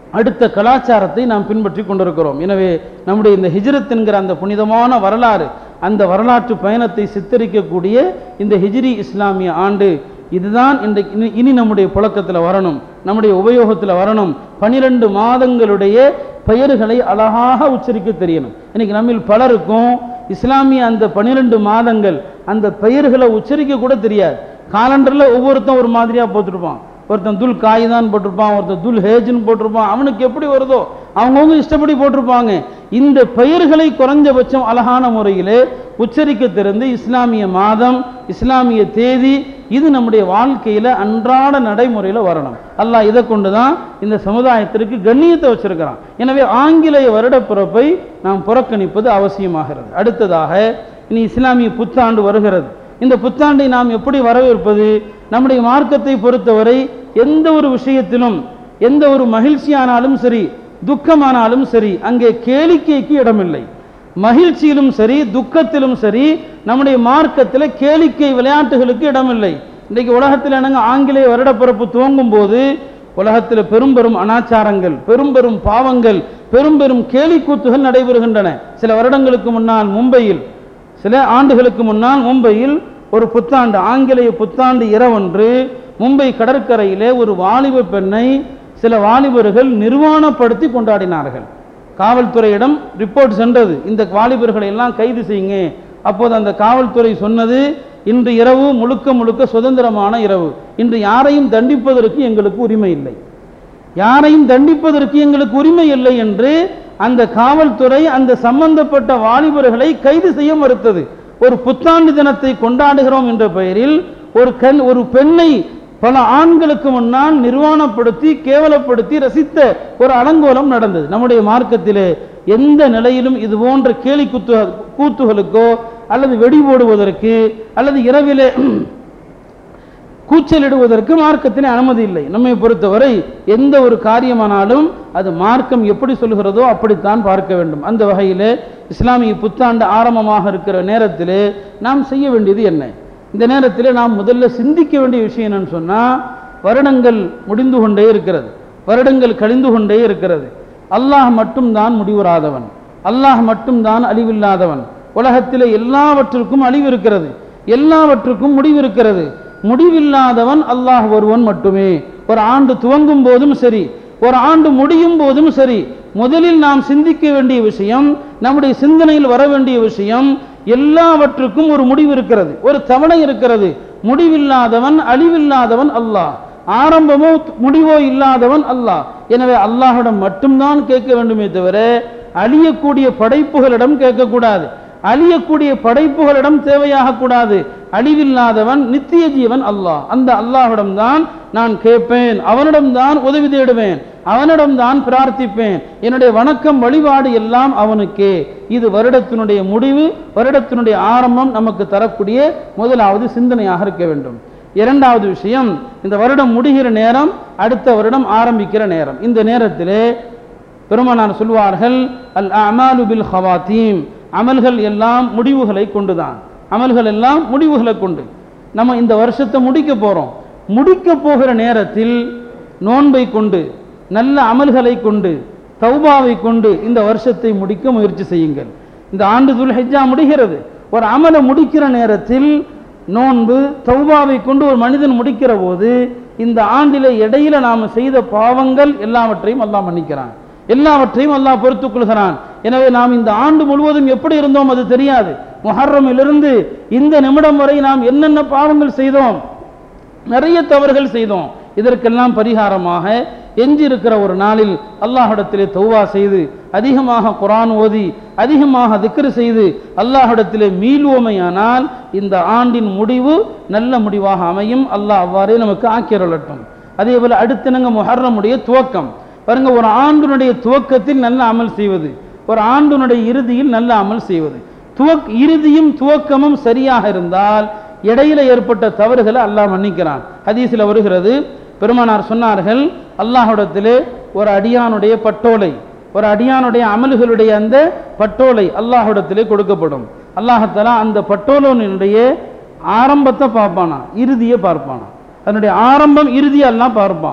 அடுத்த கலாச்சாரத்தை நாம் பின்பற்றி கொண்டிருக்கிறோம் எனவே நம்முடைய இந்த ஹிஜ்ரத் என்கிற அந்த புனிதமான வரலாறு அந்த வரலாற்று பயணத்தை சித்தரிக்கக்கூடிய இந்த ஹிஜ்ரி இஸ்லாமிய ஆண்டு இதுதான் இன்றைக்கு இனி- இனி நம்முடைய புழக்கத்தில் வரணும் நம்முடைய உபயோகத்தில் வரணும் பனிரெண்டு மாதங்களுடைய பெயர்களை அழகாக உச்சரிக்க தெரியணும் இன்னைக்கு நம்மில் பலருக்கும் இஸ்லாமிய அந்த பனிரெண்டு மாதங்கள் அந்த பெயர்களை உச்சரிக்க கூட தெரியாது காலண்டரில் ஒவ்வொருத்தன் ஒரு மாதிரியாக போட்டிருப்பான் ஒருத்தன் துல் காயிதான் போட்டிருப்பான் ஒருத்தன் துல் ஹேஜ்னு போட்டிருப்பான் அவனுக்கு எப்படி வருதோ அவங்கவுங்க இஷ்டப்படி போட்டிருப்பாங்க இந்த பெயர்களை குறைஞ்சபட்சம் அழகான முறையிலே உச்சரிக்க தெரிந்து இஸ்லாமிய மாதம் இஸ்லாமிய தேதி இது நம்முடைய வாழ்க்கையில அன்றாட நடைமுறையில வரணும் அல்லாஹ் இதை கொண்டு தான் இந்த சமுதாயத்திற்கு கண்ணியத்தை வச்சிருக்கிறான் எனவே ஆங்கிலேய வருடப்பிறப்பை நாம் புறக்கணிப்பது அவசியமாகிறது அடுத்ததாக இனி இஸ்லாமிய புத்தாண்டு வருகிறது இந்த புத்தாண்டை நாம் எப்படி வரவேற்பது நம்முடைய மார்க்கத்தை பொறுத்தவரை எந்த ஒரு விஷயத்திலும் எந்த ஒரு மகிழ்ச்சியானாலும் சரி துக்கமானாலும் சரி அங்கே கேளிக்கைக்கு இடமில்லை மகிழ்ச்சியிலும் சரி துக்கத்திலும் சரி நம்முடைய மார்க்கத்தில் கேளிக்கை விளையாட்டுகளுக்கு இடமில்லை இன்றைக்கு உலகத்தில் என்னங்க ஆங்கிலேய வருடப்பிறப்பு துவங்கும் போது உலகத்தில் பெரும் பெரும் அனாச்சாரங்கள் பெரும் பெரும் பாவங்கள் பெரும் பெரும் கேலிக்கூத்துகள் நடைபெறுகின்றன சில வருடங்களுக்கு முன்னால் மும்பையில் சில ஆண்டுகளுக்கு முன்னால் மும்பையில் ஒரு புத்தாண்டு ஆங்கிலேய புத்தாண்டு இரவன்று மும்பை கடற்கரையிலே ஒரு வாலிப பெண்ணை சில வாலிபர்கள் நிர்வாணப்படுத்தி கொண்டாடினார்கள் காவல்துறையிடம் ரிப்போர்ட் சென்றது இந்த வாலிபர்களை எல்லாம் கைது செய்யுங்க அப்போது அந்த காவல்துறை சொன்னது இன்று இரவு முழுக்க முழுக்க சுதந்திரமான இரவு இன்று யாரையும் தண்டிப்பதற்கு எங்களுக்கு உரிமை இல்லை யாரையும் தண்டிப்பதற்கு எங்களுக்கு உரிமை இல்லை என்று அந்த காவல்துறை அந்த சம்பந்தப்பட்ட வாலிபர்களை கைது செய்ய மறுத்தது ஒரு புத்தாண்டு தினத்தை கொண்டாடுகிறோம் என்ற பெயரில் ஒரு கண் ஒரு பெண்ணை பல ஆண்களுக்கு முன்னால் நிர்வாணப்படுத்தி கேவலப்படுத்தி ரசித்த ஒரு அலங்கோலம் நடந்தது நம்முடைய மார்க்கத்திலே எந்த நிலையிலும் இது போன்ற கேலி குத்து கூத்துகளுக்கோ அல்லது வெடி போடுவதற்கு அல்லது இரவிலே கூச்சலிடுவதற்கு மார்க்கத்திலே அனுமதி இல்லை நம்மை பொறுத்தவரை எந்த ஒரு காரியமானாலும் அது மார்க்கம் எப்படி சொல்கிறதோ அப்படித்தான் பார்க்க வேண்டும் அந்த வகையிலே இஸ்லாமிய புத்தாண்டு ஆரம்பமாக இருக்கிற நேரத்திலே நாம் செய்ய வேண்டியது என்ன இந்த நேரத்திலே நாம் முதல்ல சிந்திக்க வேண்டிய விஷயம் என்னன்னு சொன்னால் வருடங்கள் முடிந்து கொண்டே இருக்கிறது வருடங்கள் கழிந்து கொண்டே இருக்கிறது அல்லாஹ் மட்டும்தான் முடிவுறாதவன் அல்லாஹ் மட்டும்தான் அழிவில்லாதவன் உலகத்திலே எல்லாவற்றிற்கும் அழிவு இருக்கிறது எல்லாவற்றுக்கும் முடிவு இருக்கிறது முடிவில்லாதவன் அல்லாஹ் ஒருவன் மட்டுமே ஒரு ஆண்டு துவங்கும் போதும் சரி ஒரு ஆண்டு முடியும் போதும் சரி முதலில் நாம் சிந்திக்க வேண்டிய விஷயம் நம்முடைய சிந்தனையில் வர வேண்டிய விஷயம் எல்லாவற்றுக்கும் ஒரு முடிவு இருக்கிறது ஒரு தவணை இருக்கிறது முடிவில்லாதவன் அழிவில்லாதவன் அல்லாஹ் ஆரம்பமோ முடிவோ இல்லாதவன் அல்லாஹ் எனவே அல்லாஹ்விடம் மட்டும்தான் கேட்க வேண்டுமே தவிர அழியக்கூடிய படைப்புகளிடம் கேட்கக்கூடாது அழியக்கூடிய படைப்புகளிடம் தேவையாக கூடாது அழிவில்லாதவன் நித்திய ஜீவன் அல்லாஹ் அந்த அல்லாஹ்விடம் தான் நான் கேட்பேன் அவனிடம் தான் உதவி தேடுவேன் அவனிடம் தான் பிரார்த்திப்பேன் என்னுடைய வணக்கம் வழிபாடு எல்லாம் அவனுக்கே இது வருடத்தினுடைய முடிவு வருடத்தினுடைய ஆரம்பம் நமக்கு தரக்கூடிய முதலாவது சிந்தனையாக இருக்க வேண்டும் இரண்டாவது விஷயம் இந்த வருடம் முடிகிற நேரம் அடுத்த வருடம் ஆரம்பிக்கிற நேரம் இந்த நேரத்திலே பெருமானார் சொல்வார்கள் அல் அமாலு பில் ஹவாத்தீம் அமல்கள் எல்லாம் முடிவுகளை கொண்டுதான் அமல்கள் எல்லாம் முடிவுகளை கொண்டு நம்ம இந்த வருஷத்தை முடிக்க போறோம் முடிக்க போகிற நேரத்தில் நோன்பை கொண்டு நல்ல அமல்களை கொண்டு தௌபாவை கொண்டு இந்த வருஷத்தை முடிக்க முயற்சி செய்யுங்கள் இந்த ஆண்டு துல்ஹிஜ்ஜா முடிகிறது ஒரு அமலை முடிக்கிற நேரத்தில் நோன்பு தௌபாவை கொண்டு ஒரு மனிதன் முடிக்கிற போது இந்த ஆண்டிலே இடையில நாம செய்த பாவங்கள் எல்லாவற்றையும் அல்லாஹ் மன்னிக்கிறான் எல்லாவற்றையும் அல்லாஹ் பொறுத்துக் கொள்கிறான் எனவே நாம் இந்த ஆண்டு முழுவதும் எப்படி இருந்தோம் அது தெரியாது முஹர்ரமிலிருந்து இந்த நிமிடம் வரை நாம் என்னென்ன பாவங்கள் செய்தோம் நிறைய தவறுகள் செய்தோம் இதற்கெல்லாம் பரிகாரமாக எஞ்சி இருக்கிற ஒரு நாளில் அல்லாஹிடத்திலே தௌவா செய்து அதிகமாக குரான் ஓதி அதிகமாக திக்ரு செய்து அல்லாஹிடத்திலே மீள்வோமையானால் இந்த ஆண்டின் முடிவு நல்ல முடிவாக அமையும் அல்லாஹ் அவ்வாறே நமக்கு ஆக்கிரலட்டும் அதே போல அடுத்தினங்க முஹர்ரமுடைய துவக்கம் பாருங்க ஒரு ஆண்டினுடைய துவக்கத்தில் நல்ல அமல் செய்வது ஒரு ஆண்டினுடைய இறுதியில் நல்ல அமல் செய்வது துவக் இறுதியும் துவக்கமும் சரியாக இருந்தால் இடையில ஏற்பட்ட தவறுகளை அல்லாஹ் மன்னிக்கிறான் ஹதீஸில் வருகிறது பெருமானார் சொன்னார்கள் அல்லாஹ்விடத்திலே ஒரு அடியானுடைய பட்டோலை ஒரு அடியானுடைய அமல்களுடைய அந்த பட்டோலை அல்லாஹ்விடத்திலே கொடுக்கப்படும் அல்லாஹத்தாலா அந்த பட்டோலனுடைய ஆரம்பத்தை பார்ப்பானா இறுதியை பார்ப்பானா அதனுடைய ஆரம்பம் இறுதியை எல்லாம் பார்ப்பான்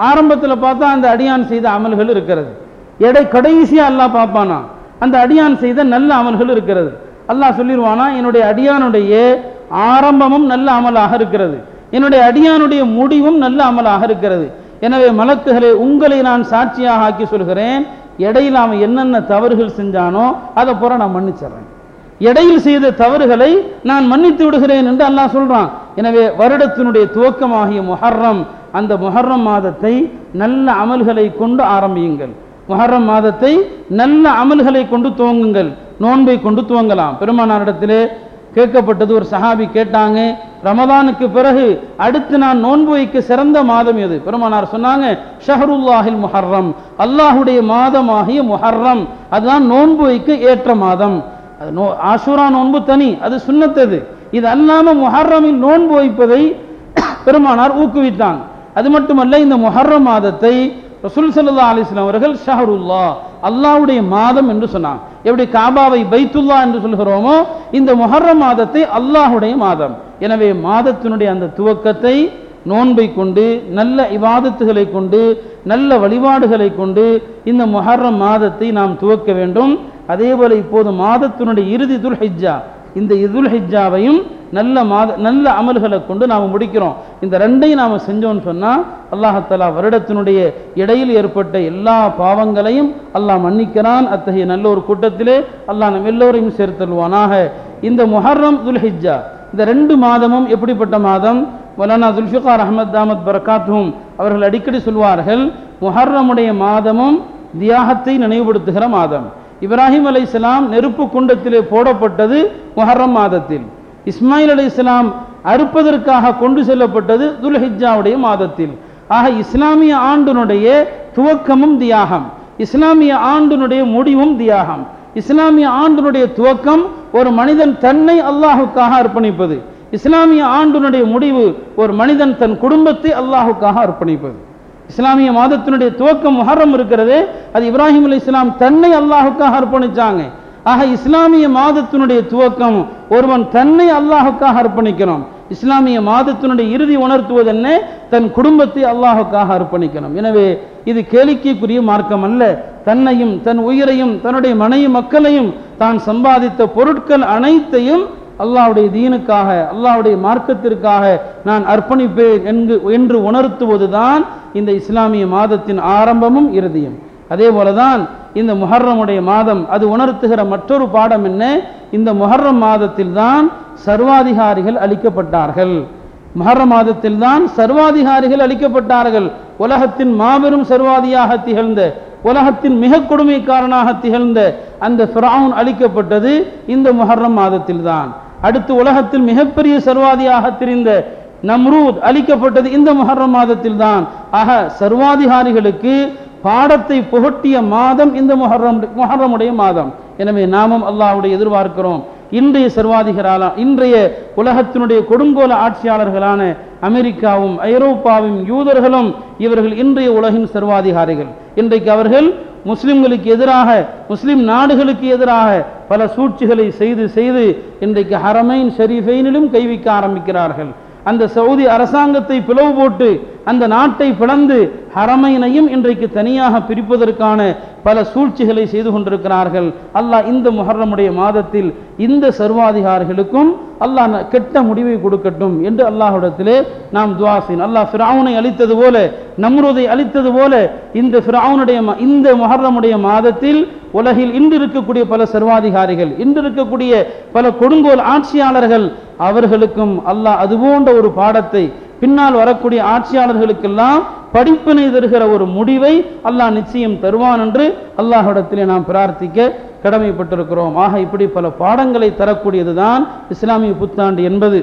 ஆரம்பத்தில் பார்த்தா அந்த அடியான் செய்த அமல்கள் இருக்கிறது எடை கடைசியா அல்லாஹ் பார்ப்பானா அந்த அடியான் செய்த நல்ல அமல்கள் இருக்கிறது அல்லாஹ் சொல்லிடுவானா என்னுடைய அடியானுடைய ஆரம்பமும் நல்ல அமலாக இருக்கிறது என்னுடைய அடியானுடைய முடிவும் நல்ல அமலாக இருக்கிறது எனவே மலக்குகளே உங்களை நான் சாட்சியாக ஆக்கி சொல்கிறேன் இடையில் அவன் என்னென்ன தவறுகள் செஞ்சானோ அதை பூரா நான் மன்னிச்சிடுறேன் இடையில் செய்த தவறுகளை நான் மன்னித்து விடுகிறேன் என்று அல்லாஹ் சொல்றான் எனவே வருடத்தினுடைய துவக்கமாகிய முஹர்ரம் அந்த முஹர்ரம் மாதத்தை நல்ல அமல்களை கொண்டு ஆரம்பியுங்கள் முஹர்ரம் மாதத்தை நல்ல அமல்களை கொண்டு துவங்குங்கள் நோன்பை கொண்டு துவங்கலாம் பெருமானாரிடத்திலே கேட்கப்பட்டது ஒரு சஹாபி கேட்டாங்க ரமதானுக்கு பிறகு அடுத்து நான் நோன்பு வைக்க சிறந்த மாதம் எது பெருமானார் சொன்னாங்க ஷஹருல்லாஹில் முஹர்ரம் அல்லாஹுடைய மாதமாகிய முஹர்ரம் அதுதான் நோன்பு வைக்க ஏற்ற மாதம் அது நோ ஆஷூரா நோன்பு தனி அது சுண்ணத்தது இது அல்லாம முஹர்ரமில் நோன்பு வைப்பதை பெருமானார் ஊக்குவித்தாங்க அது மட்டுமல்ல இந்த முஹர்ரம் மாதத்தை ரசூல் சல்லா அலிஸ்லாம் அவர்கள் ஷஹருல்லா அல்லாஹ்வுடைய மாதம் என்று சொன்னாங்க எப்படி காபாவை பைத்துல்லா என்று சொல்கிறோமோ இந்த முஹர்ரம் மாதத்தை அல்லாஹ்வுடைய மாதம் எனவே மாதத்தினுடைய அந்த துவக்கத்தை நோன்பை கொண்டு நல்ல இவாதத்துகளை கொண்டு நல்ல வழிபாடுகளை கொண்டு இந்த முஹர்ரம் மாதத்தை நாம் துவக்க வேண்டும் அதே போல இப்போது மாதத்தினுடைய இறுதி துல் ஹிஜ்ஜா இந்த இதுல் ஹிஜ்ஜாவையும் நல்ல மாத நல்ல அமல்களை கொண்டு நாம் முடிக்கிறோம் இந்த ரெண்டையும் நாம் செஞ்சோம்னு சொன்னால் அல்லாஹத்தாலா வருடத்தினுடைய இடையில் ஏற்பட்ட எல்லா பாவங்களையும் அல்லாஹ் மன்னிக்கிறான் அத்தகைய நல்ல ஒரு கூட்டத்திலே அல்லாஹ் நம் எல்லோரையும் சேர்த்தல்வானாக இந்த முஹர்ரம் துல் ஹிஜ்ஜா இந்த ரெண்டு மாதமும் எப்படிப்பட்ட மாதம் மௌலானா துல்ஃபிகார் அஹமத் தாமத் பரகாத்தும் அவர்கள் அடிக்கடி சொல்வார்கள் முஹர்ரமுடைய மாதமும் தியாகத்தை நினைவுபடுத்துகிற மாதம் இப்ராஹிம் அலை இஸ்லாம் நெருப்பு குண்டத்திலே போடப்பட்டது முஹர்ரம் மாதத்தில் இஸ்மாயில் அலை இஸ்லாம் அறுப்பதற்காக கொண்டு செல்லப்பட்டது துல்ஹிஜாவுடைய மாதத்தில் ஆக இஸ்லாமிய ஆண்டினுடைய துவக்கமும் தியாகம் இஸ்லாமிய ஆண்டினுடைய முடிவும் தியாகம் இஸ்லாமிய ஆண்டினுடைய துவக்கம் ஒரு மனிதன் தன்னை அல்லாஹுக்காக அர்ப்பணிப்பது இஸ்லாமிய ஆண்டினுடைய முடிவு ஒரு மனிதன் தன் குடும்பத்தை அல்லாஹுக்காக அர்ப்பணிப்பது இஸ்லாமிய மாதத்தினுடைய துவக்கம் முஹர்ரம் இருக்கிறது அது இப்ராஹிம் அலி இஸ்லாம் தன்னை அல்லாஹுக்காக அர்ப்பணிச்சாங்க ஆக இஸ்லாமிய மாதத்தினுடைய துவக்கம் ஒருவன் தன்னை அல்லாஹுக்காக அர்ப்பணிக்கணும் இஸ்லாமிய மாதத்தினுடைய இறுதி உணர்த்துவது என்ன தன் குடும்பத்தை அல்லாஹுக்காக அர்ப்பணிக்கணும் எனவே இது கேளிக்கைக்குரிய மார்க்கம் அல்ல தன்னையும் தன் உயிரையும் தன்னுடைய மனைவி மக்களையும் தான் சம்பாதித்த பொருட்கள் அனைத்தையும் அல்லாஹ்வுடைய தீனுக்காக அல்லாஹ்வுடைய மார்க்கத்திற்காக நான் அர்ப்பணிப்பேன் என்று என்று உணர்த்துவதுதான் இந்த இஸ்லாமிய மாதத்தின் ஆரம்பமும் இறுதியும் அதே போலதான் இந்த முஹர்ரமுடைய மாதம் அது உணர்த்துகிற மற்றொரு பாடம் என்ன இந்த முஹர்ரம் மாதத்தில் தான் சர்வாதிகாரிகள் அளிக்கப்பட்டார்கள் முஹர்ரம் மாதத்தில் தான் சர்வாதிகாரிகள் அளிக்கப்பட்டார்கள் உலகத்தின் மாபெரும் சர்வாதியாக திகழ்ந்த உலகத்தின் மிக கொடுமைக்காரனாக திகழ்ந்த அந்த ஃபிரவுன் அளிக்கப்பட்டது இந்த முஹர்ரம் மாதத்தில் தான் அடுத்து உலகத்தில் மிகப்பெரிய சர்வாதியாக திரிந்த நம்ரூத் அளிக்கப்பட்டது இந்த முஹர்ரம் மாதத்தில் தான் ஆக சர்வாதிகாரிகளுக்கு பாடத்தை புகட்டிய மாதம் இந்த முஹர்ரம் முஹர்ரமுடைய மாதம் எனவே நாமும் அல்லாஹ்வுடைய எதிர்பார்க்கிறோம் இன்றைய சர்வாதிகரால இன்றைய உலகத்தினுடைய கொடுங்கோல ஆட்சியாளர்களான அமெரிக்காவும் ஐரோப்பாவும் யூதர்களும் இவர்கள் இன்றைய உலகின் சர்வாதிகாரிகள் இன்றைக்கு அவர்கள் முஸ்லிம்களுக்கு எதிராக முஸ்லிம் நாடுகளுக்கு எதிராக பல சூழ்ச்சிகளை செய்து செய்து இன்றைக்கு ஹரமைன் ஷரீஃபைனிலும் கை வைக்க ஆரம்பிக்கிறார்கள் அந்த சவுதி அரசாங்கத்தை பிளவு போட்டு அந்த நாட்டை பிளந்து ஹரமைனையும் இன்றைக்கு தனியாக பிரிப்பதற்கான பல சூழ்ச்சிகளை செய்து கொண்டிருக்கிறார்கள் அல்லாஹ் இந்த முஹர்ரமுடைய மாதத்தில் இந்த சர்வாதிகாரிகளுக்கும் அல்லாஹ் ந- கெட்ட முடிவை கொடுக்கட்டும் என்று அல்லாஹ்விடத்திலே நாம் துவா செய்யணும் அல்லாஹ் ஃபிரௌனை அழித்தது போல நம்ருதை அழித்தது போல இந்த ஃபிரௌனுடைய ம- இந்த முஹர்ரமுடைய மாதத்தில் உலகில் இன்று இருக்கக்கூடிய பல சர்வாதிகாரிகள் இன்று இருக்கக்கூடிய பல கொடுங்கோல் ஆட்சியாளர்கள் அவர்களுக்கும் அல்லாஹ் அதுபோன்ற ஒரு பாடத்தை பின்னால் வரக்கூடிய ஆட்சியாளர்களுக்கெல்லாம் படிப்பினை தருகிற ஒரு முடிவை அல்லாஹ் நிச்சயம் தருவான் என்று அல்லாஹ்விடத்திலே நாம் பிரார்த்திக்க கடமைப்பட்டிருக்கிறோம் ஆக இப்படி பல பாடங்களை தரக்கூடியதுதான் இஸ்லாமிய புத்தாண்டு என்பது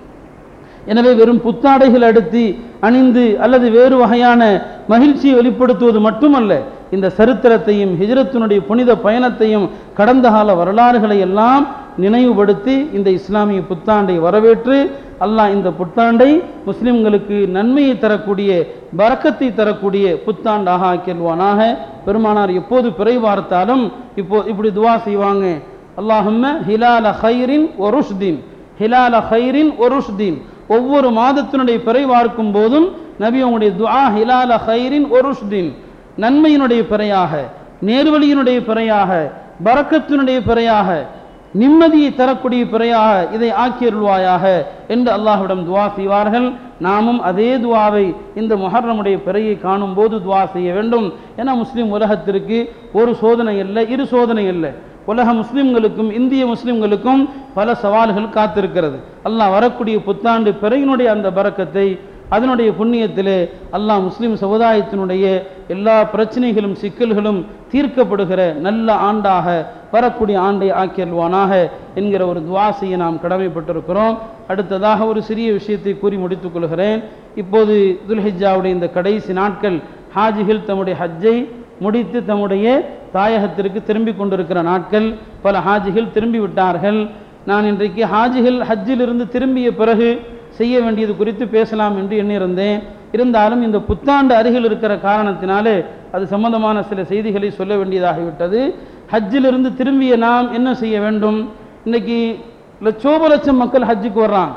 எனவே வெறும் புத்தாடைகள் அடுத்து அணிந்து அல்லது வேறு வகையான மகிழ்ச்சியை வெளிப்படுத்துவது மட்டுமல்ல இந்த சரித்திரத்தையும் ஹிஜ்ரத்தினுடைய புனித பயணத்தையும் கடந்த கால வரலாறுகளை எல்லாம் நினைவுபடுத்தி இந்த இஸ்லாமிய புத்தாண்டை வரவேற்று அல்லாஹ் இந்த புத்தாண்டை முஸ்லிம்களுக்கு நன்மையை தரக்கூடிய பரக்கத்தை தரக்கூடிய புத்தாண்டாக ஆக்கிடுவானாக பெருமானார் எப்போது பிறை பார்த்தாலும் இப்போ இப்படி துவா செய்வாங்க அல்லாஹும்ம ஹிலால ஹைரின் ஒருஷ்தீன் ஹிலால ஹைரின் ஒருஷ்தீன் ஒவ்வொரு மாதத்தினுடைய பிறை பார்க்கும் போதும் நபி உங்களுடைய துஆ ஹிலால ஹைரின் ஒருஷ்தின் நன்மையினுடைய பிறையாக நேர்வழியினுடைய பிறையாக பரக்கத்தினுடைய பிறையாக நிம்மதியை தரக்கூடிய பிறையாக இதை ஆக்கியருள்வாயாக என்று அல்லாஹ்விடம் துவா செய்வார்கள் நாமும் அதே துவாவை இந்த முஹர்ரமுடைய பிறையை காணும் போது துவா செய்ய வேண்டும் ஏன்னா முஸ்லீம் உலகத்திற்கு ஒரு சோதனை இல்லை இரு சோதனை இல்லை உலக முஸ்லிம்களுக்கும் இந்திய முஸ்லிம்களுக்கும் பல சவால்கள் காத்திருக்கிறது அல்லாஹ் வரக்கூடிய புத்தாண்டு பிறையினுடைய அந்த பறக்கத்தை அதனுடைய புண்ணியத்திலே அல்லாஹ் முஸ்லிம் சமுதாயத்தினுடைய எல்லா பிரச்சனைகளும் சிக்கல்களும் தீர்க்கப்படுகிற நல்ல ஆண்டாக வரக்கூடிய ஆண்டை ஆக்கியல்வானாக என்கிற ஒரு துவாசையை நாம் கடமைப்பட்டிருக்கிறோம் அடுத்ததாக ஒரு சிறிய விஷயத்தை கூறி முடித்துக் கொள்கிறேன் இப்போது துல்ஹிஜாவுடைய இந்த கடைசி நாட்கள் ஹாஜிகள் தம்முடைய ஹஜ்ஜை முடித்து தம்முடைய தாயகத்திற்கு திரும்பி கொண்டிருக்கிற நாட்கள் பல ஹாஜிகள் திரும்பி விட்டார்கள் நான் இன்றைக்கு ஹாஜிகள் ஹஜ்ஜிலிருந்து திரும்பிய பிறகு செய்ய வேண்டியது குறித்து பேசலாம் என்று எண்ணியிருந்தேன் இருந்தாலும் இந்த புத்தாண்டு அருகில் இருக்கிற காரணத்தினாலே அது சம்பந்தமான சில செய்திகளை சொல்ல வேண்டியதாகிவிட்டது ஹஜ்ஜிலிருந்து திரும்பிய நாம் என்ன செய்ய வேண்டும் இன்னைக்கு லட்சோப லட்சம் மக்கள் ஹஜ்ஜுக்கு வர்றாங்க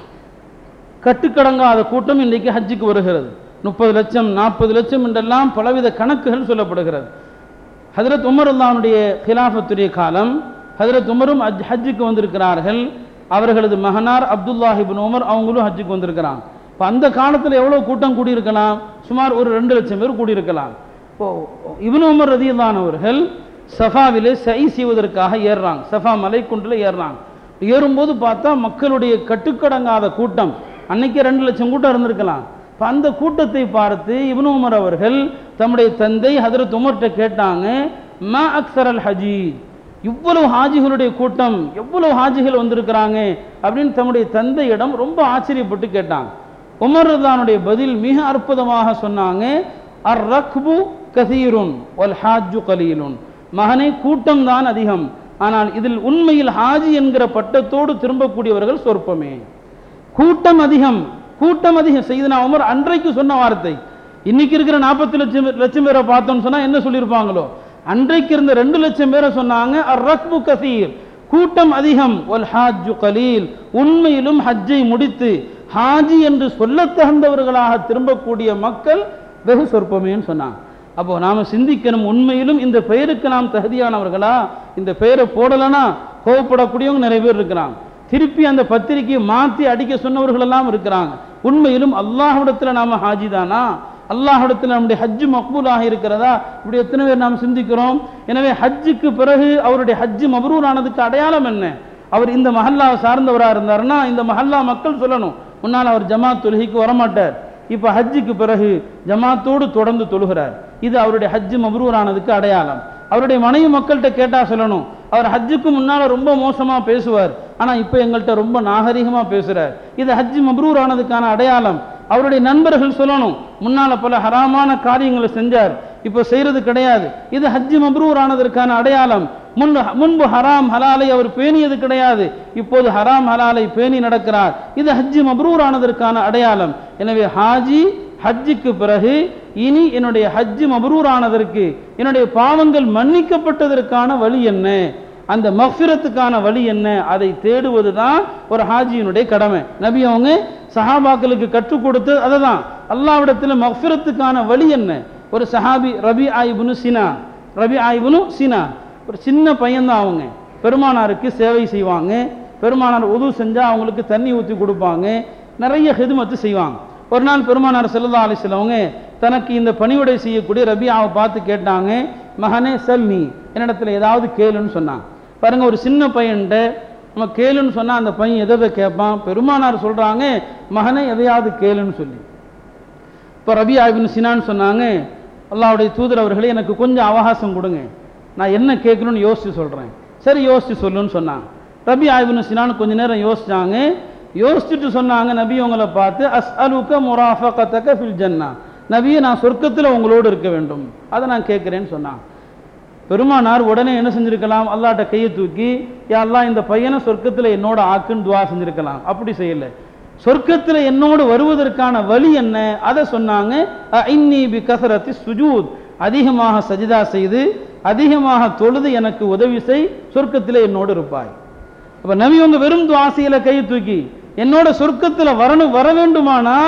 கட்டுக்கடங்காத கூட்டம் இன்றைக்கு ஹஜ்ஜுக்கு வருகிறது முப்பது லட்சம் நாற்பது லட்சம் என்றெல்லாம் பலவித கணக்குகள் சொல்லப்படுகிறது ஹதரத் உமர் அல்லானுடைய ஹிலாஃபத்துடைய காலம் ஹதரத் உமரும் ஹஜ் ஹஜ்ஜுக்கு வந்திருக்கிறார்கள் அவர்களது மகனார் அப்துல்லாஹிபின் உமர் அவங்களும் ஹஜ்ஜுக்கு வந்திருக்கிறாங்க இப்போ அந்த காலத்தில் எவ்வளோ கூட்டம் கூடியிருக்கலாம் சுமார் ஒரு ரெண்டு லட்சம் பேர் கூடியிருக்கலாம் இப்போ இவன் உமர் ரதியல்லானவர்கள் சஃபாவிலே சை செய்வதற்காக ஏறுறாங்க சஃபா மலைக்குண்டில் ஏறுறாங்க ஏறும்போது பார்த்தா மக்களுடைய கட்டுக்கடங்காத கூட்டம் அன்னைக்கே ரெண்டு லட்சம் கூட்டம் இருந்திருக்கலாம் இப்போ அந்த கூட்டத்தை பார்த்து இப்னு உமர் அவர்கள் தம்முடைய தந்தை ஹதரத் உமர்கிட்ட கேட்டாங்க மா அக்சர் அல் ஹஜி இவ்வளவு ஹாஜிகளுடைய கூட்டம் எவ்வளவு ஹாஜிகள் வந்திருக்கிறாங்க அப்படின்னு தம்முடைய தந்தையிடம் ரொம்ப ஆச்சரியப்பட்டு கேட்டாங்க உமர் ரதானுடைய பதில் மிக அற்புதமாக சொன்னாங்க அர் ரக்பு கசீருன் ஒல் ஹாஜு கலீலுன் மகனே கூட்டம் தான் அதிகம் ஆனால் இதில் உண்மையில் ஹாஜி என்கிற பட்டத்தோடு திரும்பக்கூடியவர்கள் சொற்பமே கூட்டம் அதிகம் கூட்டம் அதிகம் செய்தனா உமர் அன்றைக்கு சொன்ன வார்த்தை இன்னைக்கு இருக்கிற நாற்பத்தி லட்சம் லட்சம் பேரை பார்த்தோம்னு சொன்னா என்ன சொல்லியிருப்பாங்களோ அன்றைக்கு இருந்த ரெண்டு லட்சம் பேரை சொன்னாங்க அர் ரக்பு கசீர் கூட்டம் அதிகம் ஒல் ஹாஜு கலீல் உண்மையிலும் ஹஜ்ஜை முடித்து ஹாஜி என்று சொல்லத் தகுந்தவர்களாக திரும்பக்கூடிய மக்கள் வெகு சொற்பமேன்னு சொன்னாங்க அப்போ நாம சிந்திக்கணும் உண்மையிலும் இந்த பெயருக்கு நாம் தகுதியானவர்களா இந்த பெயரை போடலைன்னா கோவப்படக்கூடியவங்க நிறைய பேர் இருக்கிறாங்க திருப்பி அந்த பத்திரிக்கையை மாற்றி அடிக்க சொன்னவர்கள் எல்லாம் இருக்கிறாங்க உண்மையிலும் அல்லாஹ்விடத்தில் நாம ஹாஜி தானா அல்லாஹ்விடத்தில் நம்முடைய ஹஜ்ஜு மக்பூலாக இருக்கிறதா இப்படி எத்தனை பேர் நாம் சிந்திக்கிறோம் எனவே ஹஜ்ஜுக்கு பிறகு அவருடைய ஹஜ்ஜு மபரூர் ஆனதுக்கு அடையாளம் என்ன அவர் இந்த மஹல்லாவை சார்ந்தவராக இருந்தாருன்னா இந்த மஹல்லா மக்கள் சொல்லணும் முன்னால் அவர் ஜமாத் தொழுகைக்கு வரமாட்டார் இப்போ ஹஜ்ஜுக்கு பிறகு ஜமாத்தோடு தொடர்ந்து தொழுகிறார் இது அவருடைய ஹஜ்ஜு மபரூர் ஆனதுக்கு அடையாளம் அவருடைய மனைவி மக்கள்கிட்ட கேட்டா சொல்லணும் அவர் ஹஜ்ஜுக்கு முன்னால ரொம்ப மோசமா பேசுவார் ஆனா இப்போ எங்கள்கிட்ட ரொம்ப நாகரிகமா பேசுறார் இது ஹஜ்ஜு மப்ரூர் ஆனதுக்கான அடையாளம் அவருடைய நண்பர்கள் சொல்லணும் முன்னால பல ஹராமான காரியங்களை செஞ்சார் இப்போ செய்யறது கிடையாது இது ஹஜ்ஜு மப்ரூர் ஆனதற்கான அடையாளம் முன் முன்பு ஹராம் ஹலாலை அவர் பேணியது கிடையாது இப்போது ஹராம் ஹலாலை பேணி நடக்கிறார் இது ஹஜ்ஜு மப்ரூர் ஆனதற்கான அடையாளம் எனவே ஹாஜி ஹஜ்ஜுக்கு பிறகு இனி என்னுடைய ஹஜ்ஜு மபரூர் ஆனதற்கு என்னுடைய பாவங்கள் மன்னிக்கப்பட்டதற்கான வழி என்ன அந்த மஃபிரத்துக்கான வழி என்ன அதை தேடுவது தான் ஒரு ஹாஜியினுடைய கடமை நபி அவங்க சஹாபாக்களுக்கு கற்றுக் கொடுத்து அதை தான் அல்லாவிடத்தில் மஃபிரத்துக்கான வழி என்ன ஒரு சஹாபி ரபி ஆயிபுனு சினா ரபி ஆயிபுனு சினா ஒரு சின்ன பையன்தான் அவங்க பெருமானாருக்கு சேவை செய்வாங்க பெருமானார் உதவு செஞ்சால் அவங்களுக்கு தண்ணி ஊற்றி கொடுப்பாங்க நிறைய ஹிதுமத்து செய்வாங்க ஒரு நாள் பெருமானார் செல்லதா அலிஸ்லவங்க தனக்கு இந்த பணிவிடை செய்யக்கூடிய ரபியாவை பார்த்து கேட்டாங்க மகனே செல் நீ என்னிடத்துல ஏதாவது கேளுன்னு சொன்னான் பாருங்க ஒரு சின்ன பையன்ட்ட நம்ம கேளுன்னு சொன்னால் அந்த பையன் எதை எதை கேட்பான் பெருமானார் சொல்கிறாங்க மகனே எதையாவது கேளுன்னு சொல்லி இப்போ ரபி ஆபின் சினான்னு சொன்னாங்க அல்லாவுடைய தூதர் அவர்களே எனக்கு கொஞ்சம் அவகாசம் கொடுங்க நான் என்ன கேட்கணும்னு யோசிச்சு சொல்கிறேன் சரி யோசிச்சு சொல்லுன்னு சொன்னாங்க ரபி ஆபின் சினான்னு கொஞ்ச நேரம் யோசிச்சாங்க யோசிச்சுட்டு சொன்னாங்க நபி உங்களை பார்த்து அஸ் அலுக்க முராஃபகத்தக்க ஃபில் ஜன்னா நபியை நான் சொர்க்கத்தில் உங்களோடு இருக்க வேண்டும் அதை நான் கேட்குறேன்னு சொன்னாங்க பெருமானார் உடனே என்ன செஞ்சிருக்கலாம் அல்லாட்ட கையை தூக்கி யா அல்லாஹ் இந்த பையனை சொர்க்கத்தில் என்னோட ஆக்குன்னு துவா செஞ்சிருக்கலாம் அப்படி செய்யல சொர்க்கத்தில் என்னோடு வருவதற்கான வழி என்ன அதை சொன்னாங்க இன்னி பி கசரத்தி சுஜூத் அதிகமாக சஜிதா செய்து அதிகமாக தொழுது எனக்கு உதவி செய் சொர்க்கத்தில் என்னோடு இருப்பாய் அப்ப நபி உங்க வெறும் துவாசையில கையை தூக்கி என்னோட சொர்க்கத்தில் வரணும் வர வேண்டுமானால்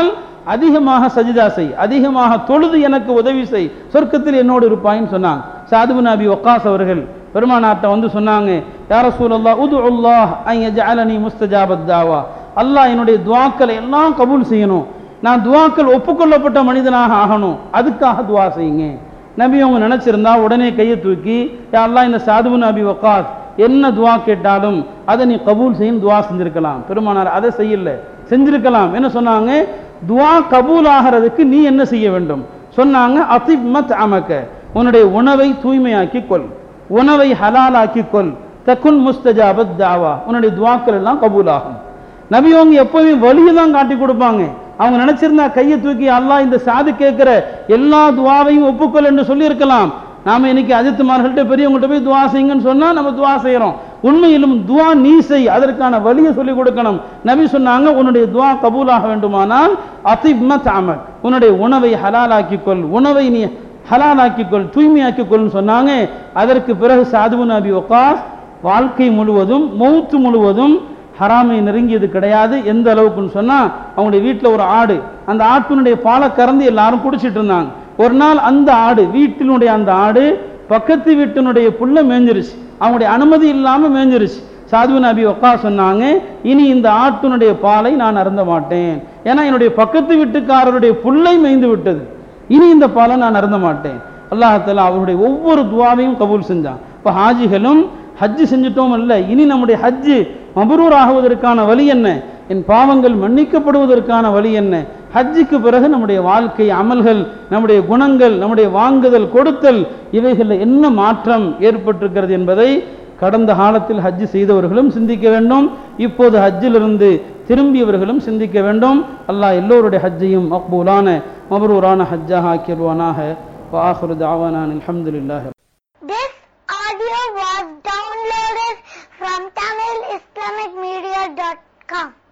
அதிகமாக சஜிதா செய் அதிகமாக தொழுது எனக்கு உதவி செய் சொர்க்கத்தில் என்னோடு இருப்பாயின்னு சொன்னாங்க சாதுபு நபி ஒக்காஸ் அவர்கள் பெருமானார்ட்ட வந்து சொன்னாங்க யார சூழல்லா உது அல்லாஹ் ஐயஜஅலனி முஸ்தஜாபத் தாவா அல்லாஹ் என்னுடைய துவாக்களை எல்லாம் கபூல் செய்யணும் நான் துவாக்கள் ஒப்புக்கொள்ளப்பட்ட மனிதனாக ஆகணும் அதுக்காக துவா செய்யுங்க நபி அவங்க நினைச்சிருந்தா உடனே கையை தூக்கி யா அல்லாஹ் இந்த சாதுபு நபி வக்காஸ் என்ன துவா கேட்டாலும் அதை நீ கபூல் செய்யும் துவா செஞ்சிருக்கலாம் பெருமானார் அதை செய்யல செஞ்சிருக்கலாம் என்ன சொன்னாங்க துவா கபூல் ஆகிறதுக்கு நீ என்ன செய்ய வேண்டும் சொன்னாங்க அசிப் மத் அமக்க உன்னுடைய உணவை தூய்மையாக்கி கொள் உணவை ஹலாலாக்கி கொள் தக்குன் முஸ்தஜாபத் தாவா உன்னுடைய துவாக்கள் எல்லாம் கபூல் ஆகும் நபி அவங்க எப்பவுமே வழியை தான் காட்டி கொடுப்பாங்க அவங்க நினைச்சிருந்தா கையை தூக்கி அல்லாஹ் இந்த சாது கேட்கிற எல்லா துவாவையும் ஒப்புக்கொள் என்று சொல்லியிருக்கலாம் நாம இன்னைக்கு அஜித்துமார்கள்ட்ட பெரியவங்கள்ட்ட போய் துவா செய்யுங்கன்னு சொன்னா நம்ம துவா செய்யறோம் உண்மையிலும் துவா நீ செய் அதற்கான வழியை சொல்லி கொடுக்கணும் நபி சொன்னாங்க உன்னுடைய துவா கபூலாக வேண்டுமானால் அதிப்மத் அமல் உன்னுடைய உணவை ஹலாலாக்கிக் கொள் உணவை நீ ஹலாலாக்கிக் கொள் தூய்மையாக்கிக் கொள்னு சொன்னாங்க அதற்கு பிறகு சாதுபு நபி ஒக்காஸ் வாழ்க்கை முழுவதும் மௌத்து முழுவதும் ஹராமை நெருங்கியது கிடையாது எந்த அளவுக்குன்னு சொன்னா அவங்களுடைய வீட்டில் ஒரு ஆடு அந்த ஆட்டினுடைய பாலை கறந்து எல்லாரும் குடிச்சிட்டு இருந்தாங்க ஒரு நாள் அந்த ஆடு வீட்டினுடைய அந்த ஆடு பக்கத்து வீட்டினுடைய புல்ல மேஞ்சிருச்சு அவங்களுடைய அனுமதி இல்லாம மேஞ்சிருச்சு சாதுவு நபி ஒக்கா சொன்னாங்க இனி இந்த ஆட்டினுடைய பாலை நான் அருந்த மாட்டேன் ஏன்னா என்னுடைய பக்கத்து வீட்டுக்காரருடைய புல்லை மேய்ந்து விட்டது இனி இந்த பாலை நான் அருந்த மாட்டேன் அல்லாஹால அவருடைய ஒவ்வொரு துவாவையும் கபூல் செஞ்சான் இப்போ ஹாஜிகளும் ஹஜ்ஜு செஞ்சிட்டோம் அல்ல இனி நம்முடைய ஹஜ்ஜு மபரூர் ஆகுவதற்கான வழி என்ன என் பாவங்கள் மன்னிக்கப்படுவதற்கான வழி என்ன ஹஜ்ஜுக்கு பிறகு நம்முடைய வாழ்க்கை அமல்கள் நம்முடைய குணங்கள் நம்முடைய வாங்குதல் கொடுத்தல் இவைகளில் என்ன மாற்றம் ஏற்பட்டிருக்கிறது என்பதை கடந்த காலத்தில் ஹஜ்ஜு செய்தவர்களும் சிந்திக்க வேண்டும் இப்போது ஹஜ்ஜிலிருந்து திரும்பியவர்களும் சிந்திக்க வேண்டும் அல்லாஹ் எல்லோருடைய ஹஜ்ஜையும் மக்பூலான மபரூரான ஹஜ்ஜாக ஆக்கிடுவானாக வாஹுரு தாவானான் அல்ஹம்துலில்லாஹ் This audio was downloaded from TamilIslamicMedia.com.